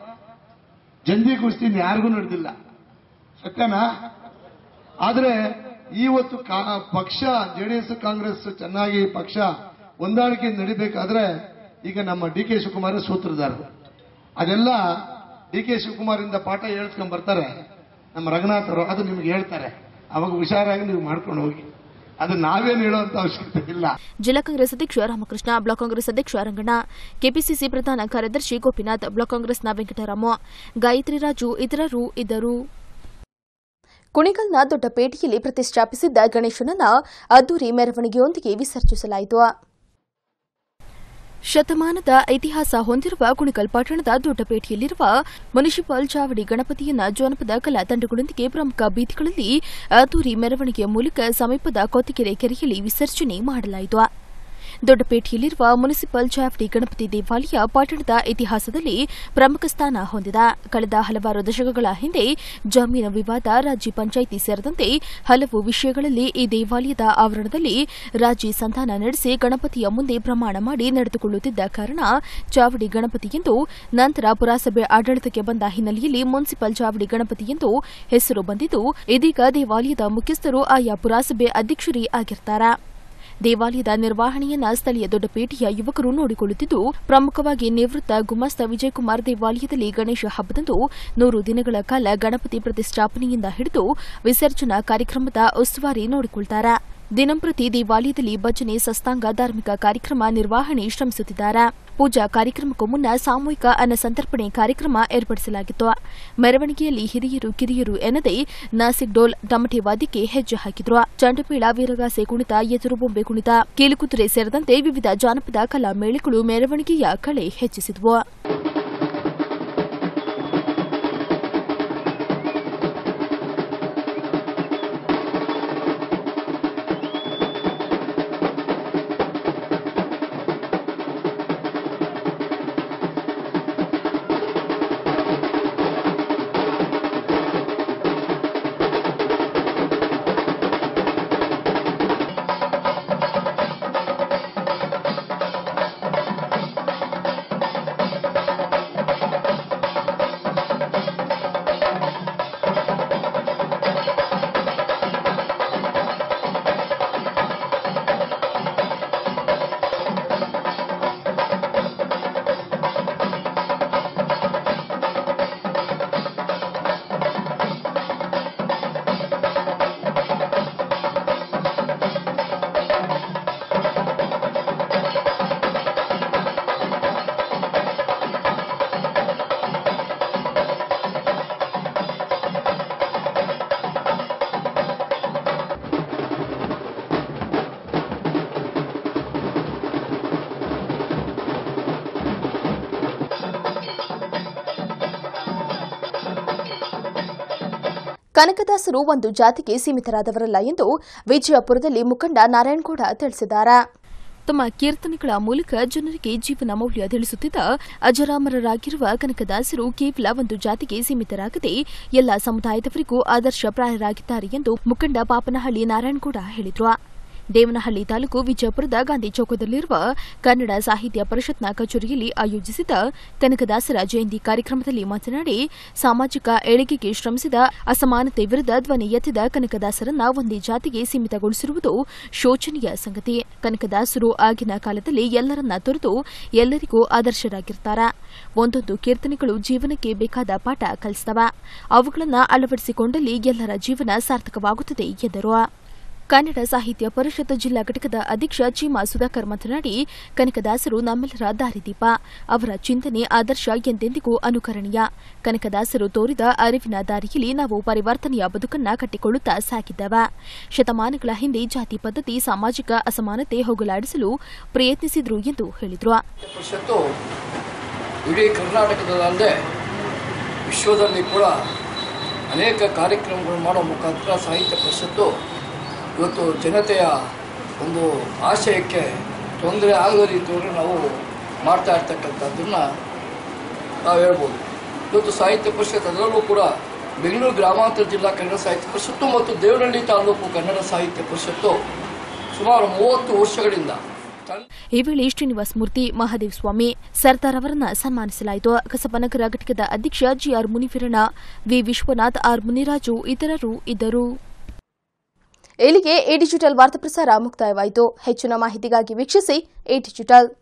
ಜಂಜಿ ಕುಸ್ತಿ ಯಾರಿಗೂ ನಡೆದಿಲ್ಲ ಸತ್ಯನಾ ಆದರೆ ಇವತ್ತು ಕಾ- ಪಕ್ಷ ಜೆಡಿಎಸ್ ಕಾಂಗ್ರೆಸ್ ಚೆನ್ನಾಗಿ ಪಕ್ಷ ಹೊಂದಾಣಿಕೆ ನಡಿಬೇಕಾದ್ರೆ ಈಗ ನಮ್ಮ ಡಿ ಕೆ ಶಿವಕುಮಾರ್ ಸೂತ್ರಧಾರರು ಅದೆಲ್ಲ ಡಿ ಕೆ ಶಿವಕುಮಾರ್ ಇಂದ ಪಾಠ ಹೇಳ್ಸ್ಕೊಂಡ್ ಬರ್ತಾರೆ ನಮ್ಮ ರಂಗನಾಥ್ ಅವರು ಅದು ನಿಮ್ಗೆ ಹೇಳ್ತಾರೆ ಅವಾಗ ಹುಷಾರಾಗಿ ನೀವು ಮಾಡ್ಕೊಂಡು ಹೋಗಿ ಅದು ನಾವೇನು ಹೇಳುವಂತ ಅವಶ್ಯಕತೆ ಇಲ್ಲ ಜಿಲ್ಲಾ ಕಾಂಗ್ರೆಸ್ ಅಧ್ಯಕ್ಷ ರಾಮಕೃಷ್ಣ ಬ್ಲಾಕ್ ಕಾಂಗ್ರೆಸ್ ಅಧ್ಯಕ್ಷ ರಂಗಣ್ಣ ಕೆಪಿಸಿಸಿ ಪ್ರಧಾನ ಕಾರ್ಯದರ್ಶಿ ಗೋಪಿನಾಥ್ ಬ್ಲಾಕ್ ಕಾಂಗ್ರೆಸ್ನ ವೆಂಕಟರಾಮ ಗಾಯತ್ರಿ ರಾಜು ಇತರರು ಇದ್ದರು ಕುಣಿಗಲ್ನ ದೊಡ್ಡಪೇಟೆಯಲ್ಲಿ ಪ್ರತಿಷ್ಠಾಪಿಸಿದ್ದ ಗಣೇಶನನ್ನ ಅದ್ದೂರಿ ಮೆರವಣಿಗೆಯೊಂದಿಗೆ ವಿಸರ್ಜಿಸಲಾಯಿತು ಶತಮಾನದ ಇತಿಹಾಸ ಹೊಂದಿರುವ ಕುಣಿಗಲ್ ಪಟ್ಟಣದ ದೊಡ್ಡಪೇಟೆಯಲ್ಲಿರುವ ಮುನಿಸಿಪಲ್ ಚಾವಡಿ ಗಣಪತಿಯನ್ನ ಜಾನಪದ ಕಲಾ ತಂಡಗಳೊಂದಿಗೆ ಪ್ರಮುಖ ಬೀದಿಗಳಲ್ಲಿ ಅದ್ದೂರಿ ಮೆರವಣಿಗೆಯ ಮೂಲಕ ಸಮೀಪದ ಕೊತ್ತಿಗೆರೆ ಕೆರೆಯಲ್ಲಿ ವಿಸರ್ಜನೆ ಮಾಡಲಾಯಿತು ದೊಡ್ಡಪೇಟೆಯಲ್ಲಿರುವ ಮುನಿಸಿಪಲ್ ಚಾವಡಿ ಗಣಪತಿ ದೇವಾಲಯ ಪಟ್ಟಣದ ಇತಿಹಾಸದಲ್ಲಿ ಪ್ರಮುಖ ಸ್ಥಾನ ಹೊಂದಿದೆ ಕಳೆದ ಹಲವಾರು ದಶಕಗಳ ಹಿಂದೆ ಜಮೀನು ವಿವಾದ ರಾಜ್ಯ ಪಂಚಾಯಿತಿ ಸೇರಿದಂತೆ ಹಲವು ವಿಷಯಗಳಲ್ಲಿ ಈ ದೇವಾಲಯದ ಆವರಣದಲ್ಲಿ ರಾಜಿ ಸಂಧಾನ ನಡೆಸಿ ಗಣಪತಿಯ ಮುಂದೆ ಪ್ರಮಾಣ ಮಾಡಿ ನಡೆದುಕೊಳ್ಳುತ್ತಿದ್ದ ಕಾರಣ ಚಾವಡಿ ಗಣಪತಿ ಎಂದು ನಂತರ ಪುರಸಭೆ ಆಡಳಿತಕ್ಕೆ ಬಂದ ಹಿನ್ನೆಲೆಯಲ್ಲಿ ಮುನ್ಸಿಪಲ್ ಚಾವಡಿ ಗಣಪತಿ ಎಂದು ಹೆಸರು ಬಂದಿದ್ದು ಇದೀಗ ದೇವಾಲಯದ ಮುಖ್ಯಸ್ಥರು ಆಯಾ ಪುರಸಭೆ ಅಧ್ಯಕ್ಷರೇ ಆಗಿರ್ತಾರೆ ದೇವಾಲಯದ ನಿರ್ವಹಣೆಯನ್ನ ಸ್ಥಳೀಯ ದೊಡ್ಡಪೇಟೆಯ ಯುವಕರು ನೋಡಿಕೊಳ್ಳುತ್ತಿದ್ದು ಪ್ರಮುಖವಾಗಿ ನಿವೃತ್ತ ಗುಮಾಸ್ತ ವಿಜಯಕುಮಾರ್ ದೇವಾಲಯದಲ್ಲಿ ಗಣೇಶ ಹಬ್ಬದಂದು ನೂರು ದಿನಗಳ ಕಾಲ ಗಣಪತಿ ಪ್ರತಿಷ್ಠಾಪನೆಯಿಂದ ಹಿಡಿದು ವಿಸರ್ಜನಾ ಕಾರ್ಯಕ್ರಮದ ಉಸ್ತುವಾರಿ ನೋಡಿಕೊಳ್ತಾರೆ ದಿನಂಪ್ರತಿ ದೇವಾಲಯದಲ್ಲಿ ಭಜನೆ ಸಸ್ತಾಂಗ ಧಾರ್ಮಿಕ ಕಾರ್ಯಕ್ರಮ ನಿರ್ವಹಣೆ ಶ್ರಮಿಸುತ್ತಿದ್ದಾರೆ ಪೂಜಾ ಕಾರ್ಯಕ್ರಮಕ್ಕೂ ಮುನ್ನ ಸಾಮೂಹಿಕ ಅನ್ನ ಸಂತರ್ಪಣೆ ಕಾರ್ಯಕ್ರಮ ಏರ್ಪಡಿಸಲಾಗಿತ್ತು ಮೆರವಣಿಗೆಯಲ್ಲಿ ಹಿರಿಯರು ಕಿರಿಯರು ಎನ್ನದೇ ನಾಸಿಕ್ ಡೋಲ್ ತಮಟೆ ವಾದ್ಯಕ್ಕೆ ಹೆಜ್ಜೆ ಹಾಕಿದ್ರು ಚಂಡಪೀಳ ವೀರಗಾಸೆ ಕುಣಿತ ಎದುರು ಬೊಂಬೆ ಕುಣಿತ ಕೀಲುಕುದುರೆ ಸೇರಿದಂತೆ ವಿವಿಧ ಜಾನಪದ ಕಲಾ ಮೇಳಗಳು ಮೆರವಣಿಗೆಯ ಕಳೆ ಹೆಚ್ಚಿಸಿದವು ಕನಕದಾಸರು ಒಂದು ಜಾತಿಗೆ ಸೀಮಿತರಾದವರಲ್ಲ ಎಂದು ವಿಜಯಪುರದಲ್ಲಿ ಮುಖಂಡ ನಾರಾಯಣಗೌಡ ತಿಳಿಸಿದ್ದಾರೆ ತಮ್ಮ ಕೀರ್ತನೆಗಳ ಮೂಲಕ ಜನರಿಗೆ ಜೀವನ ಮೌಲ್ಯ ತಿಳಿಸುತ್ತಿದ್ದ ಅಜರಾಮರರಾಗಿರುವ ಕನಕದಾಸರು ಕೇವಲ ಒಂದು ಜಾತಿಗೆ ಸೀಮಿತರಾಗದೆ ಎಲ್ಲ ಸಮುದಾಯದವರಿಗೂ ಆದರ್ಶಪ್ರಾಯರಾಗಿದ್ದಾರೆ ಎಂದು ಮುಖಂಡ ಪಾಪನಹಳ್ಳಿ ನಾರಾಯಣಗೌಡ ಹೇಳಿದರು ದೇವನಹಳ್ಳಿ ತಾಲೂಕು ವಿಜಯಪುರದ ಗಾಂಧಿ ಚೌಕದಲ್ಲಿರುವ ಕನ್ನಡ ಸಾಹಿತ್ಯ ಪರಿಷತ್ನ ಕಚೇರಿಯಲ್ಲಿ ಆಯೋಜಿಸಿದ್ದ ಕನಕದಾಸರ ಜಯಂತಿ ಕಾರ್ಯಕ್ರಮದಲ್ಲಿ ಮಾತನಾಡಿ ಸಾಮಾಜಿಕ ಏಳಿಗೆಗೆ ಶ್ರಮಿಸಿದ ಅಸಮಾನತೆ ವಿರುದ್ಧ ಧ್ವನಿ ಎತ್ತಿದ ಕನಕದಾಸರನ್ನ ಒಂದೇ ಜಾತಿಗೆ ಸೀಮಿತಗೊಳಿಸಿರುವುದು ಶೋಚನೀಯ ಸಂಗತಿ ಕನಕದಾಸರು ಆಗಿನ ಕಾಲದಲ್ಲಿ ಎಲ್ಲರನ್ನ ತೊರೆದು ಎಲ್ಲರಿಗೂ ಆದರ್ಶರಾಗಿರ್ತಾರೆ ಒಂದೊಂದು ಕೀರ್ತನೆಗಳು ಜೀವನಕ್ಕೆ ಬೇಕಾದ ಪಾಠ ಕಲಿಸ್ತವ ಅವುಗಳನ್ನು ಅಳವಡಿಸಿಕೊಂಡಲ್ಲಿ ಎಲ್ಲರ ಜೀವನ ಸಾರ್ಥಕವಾಗುತ್ತದೆ ಎಂದರು ಕನ್ನಡ ಸಾಹಿತ್ಯ ಪರಿಷತ್ ಜಿಲ್ಲಾ ಘಟಕದ ಅಧ್ಯಕ್ಷ ಚೀಮಾ ಸುಧಾಕರ್ ಮಾತನಾಡಿ ಕನಕದಾಸರು ನಮ್ಮೆಲ್ಲರ ದಾರಿದೀಪ ಅವರ ಚಿಂತನೆ ಆದರ್ಶ ಎಂದೆಂದಿಗೂ ಅನುಕರಣೀಯ ಕನಕದಾಸರು ತೋರಿದ ಅರಿವಿನ ದಾರಿಯಲ್ಲಿ ನಾವು ಪರಿವರ್ತನೆಯ ಬದುಕನ್ನ ಕಟ್ಟಿಕೊಳ್ಳುತ್ತಾ ಸಾಗಿದ್ದೇವೆ ಶತಮಾನಗಳ ಹಿಂದೆ ಜಾತಿ ಪದ್ಧತಿ ಸಾಮಾಜಿಕ ಅಸಮಾನತೆ ಹೋಗಲಾಡಿಸಲು ಪ್ರಯತ್ನಿಸಿದ್ರು ಎಂದು ಹೇಳಿದರು ಪರಿಷತ್ತು ಇಡೀ ಕರ್ನಾಟಕದಲ್ಲದೆ ವಿಶ್ವದಲ್ಲಿ ಕೂಡ ಅನೇಕ ಕಾರ್ಯಕ್ರಮಗಳು ಮಾಡೋ ಮುಖಾಂತರ ಸಾಹಿತ್ಯ ಪರಿಷತ್ತು ಇವತ್ತು ಜನತೆಯ ಒಂದು ಆಶಯಕ್ಕೆ ತೊಂದರೆ ಆಗದ ರೀತಿಯಲ್ಲಿ ನಾವು ಮಾಡ್ತಾ ಇರ್ತಕ್ಕಂಥದ್ದನ್ನು ನಾವು ಹೇಳ್ಬೋದು ಇವತ್ತು ಸಾಹಿತ್ಯ ಪರಿಷತ್ ಅದರಲ್ಲೂ ಕೂಡ ಬೆಂಗಳೂರು ಗ್ರಾಮಾಂತರ ಜಿಲ್ಲಾ ಕನ್ನಡ ಸಾಹಿತ್ಯ ಪರಿಷತ್ತು ಮತ್ತು ದೇವನಹಳ್ಳಿ ತಾಲೂಕು ಕನ್ನಡ ಸಾಹಿತ್ಯ ಪರಿಷತ್ತು ಸುಮಾರು ಮೂವತ್ತು ವರ್ಷಗಳಿಂದ ಈ ವೇಳೆ ಶ್ರೀನಿವಾಸ ಮೂರ್ತಿ ಮಹಾದೇವ್ ಸ್ವಾಮಿ ಸರ್ದಾರ್ ಅವರನ್ನ ಸನ್ಮಾನಿಸಲಾಯಿತು ಕಸಬನಗರ ಘಟಕದ ಅಧ್ಯಕ್ಷ GR Muniveeranna V Vishwanath R Muniraju ಇತರರು ಇದ್ದರು ಇಲ್ಲಿಗೆ ಎ ಡಿಜಿಟಲ್ ವಾರ್ತಾ ಪ್ರಸಾರ ಮುಕ್ತಾಯವಾಯಿತು ಹೆಚ್ಚಿನ ಮಾಹಿತಿಗಾಗಿ ವೀಕ್ಷಿಸಿ ಎ ಡಿಜಿಟಲ್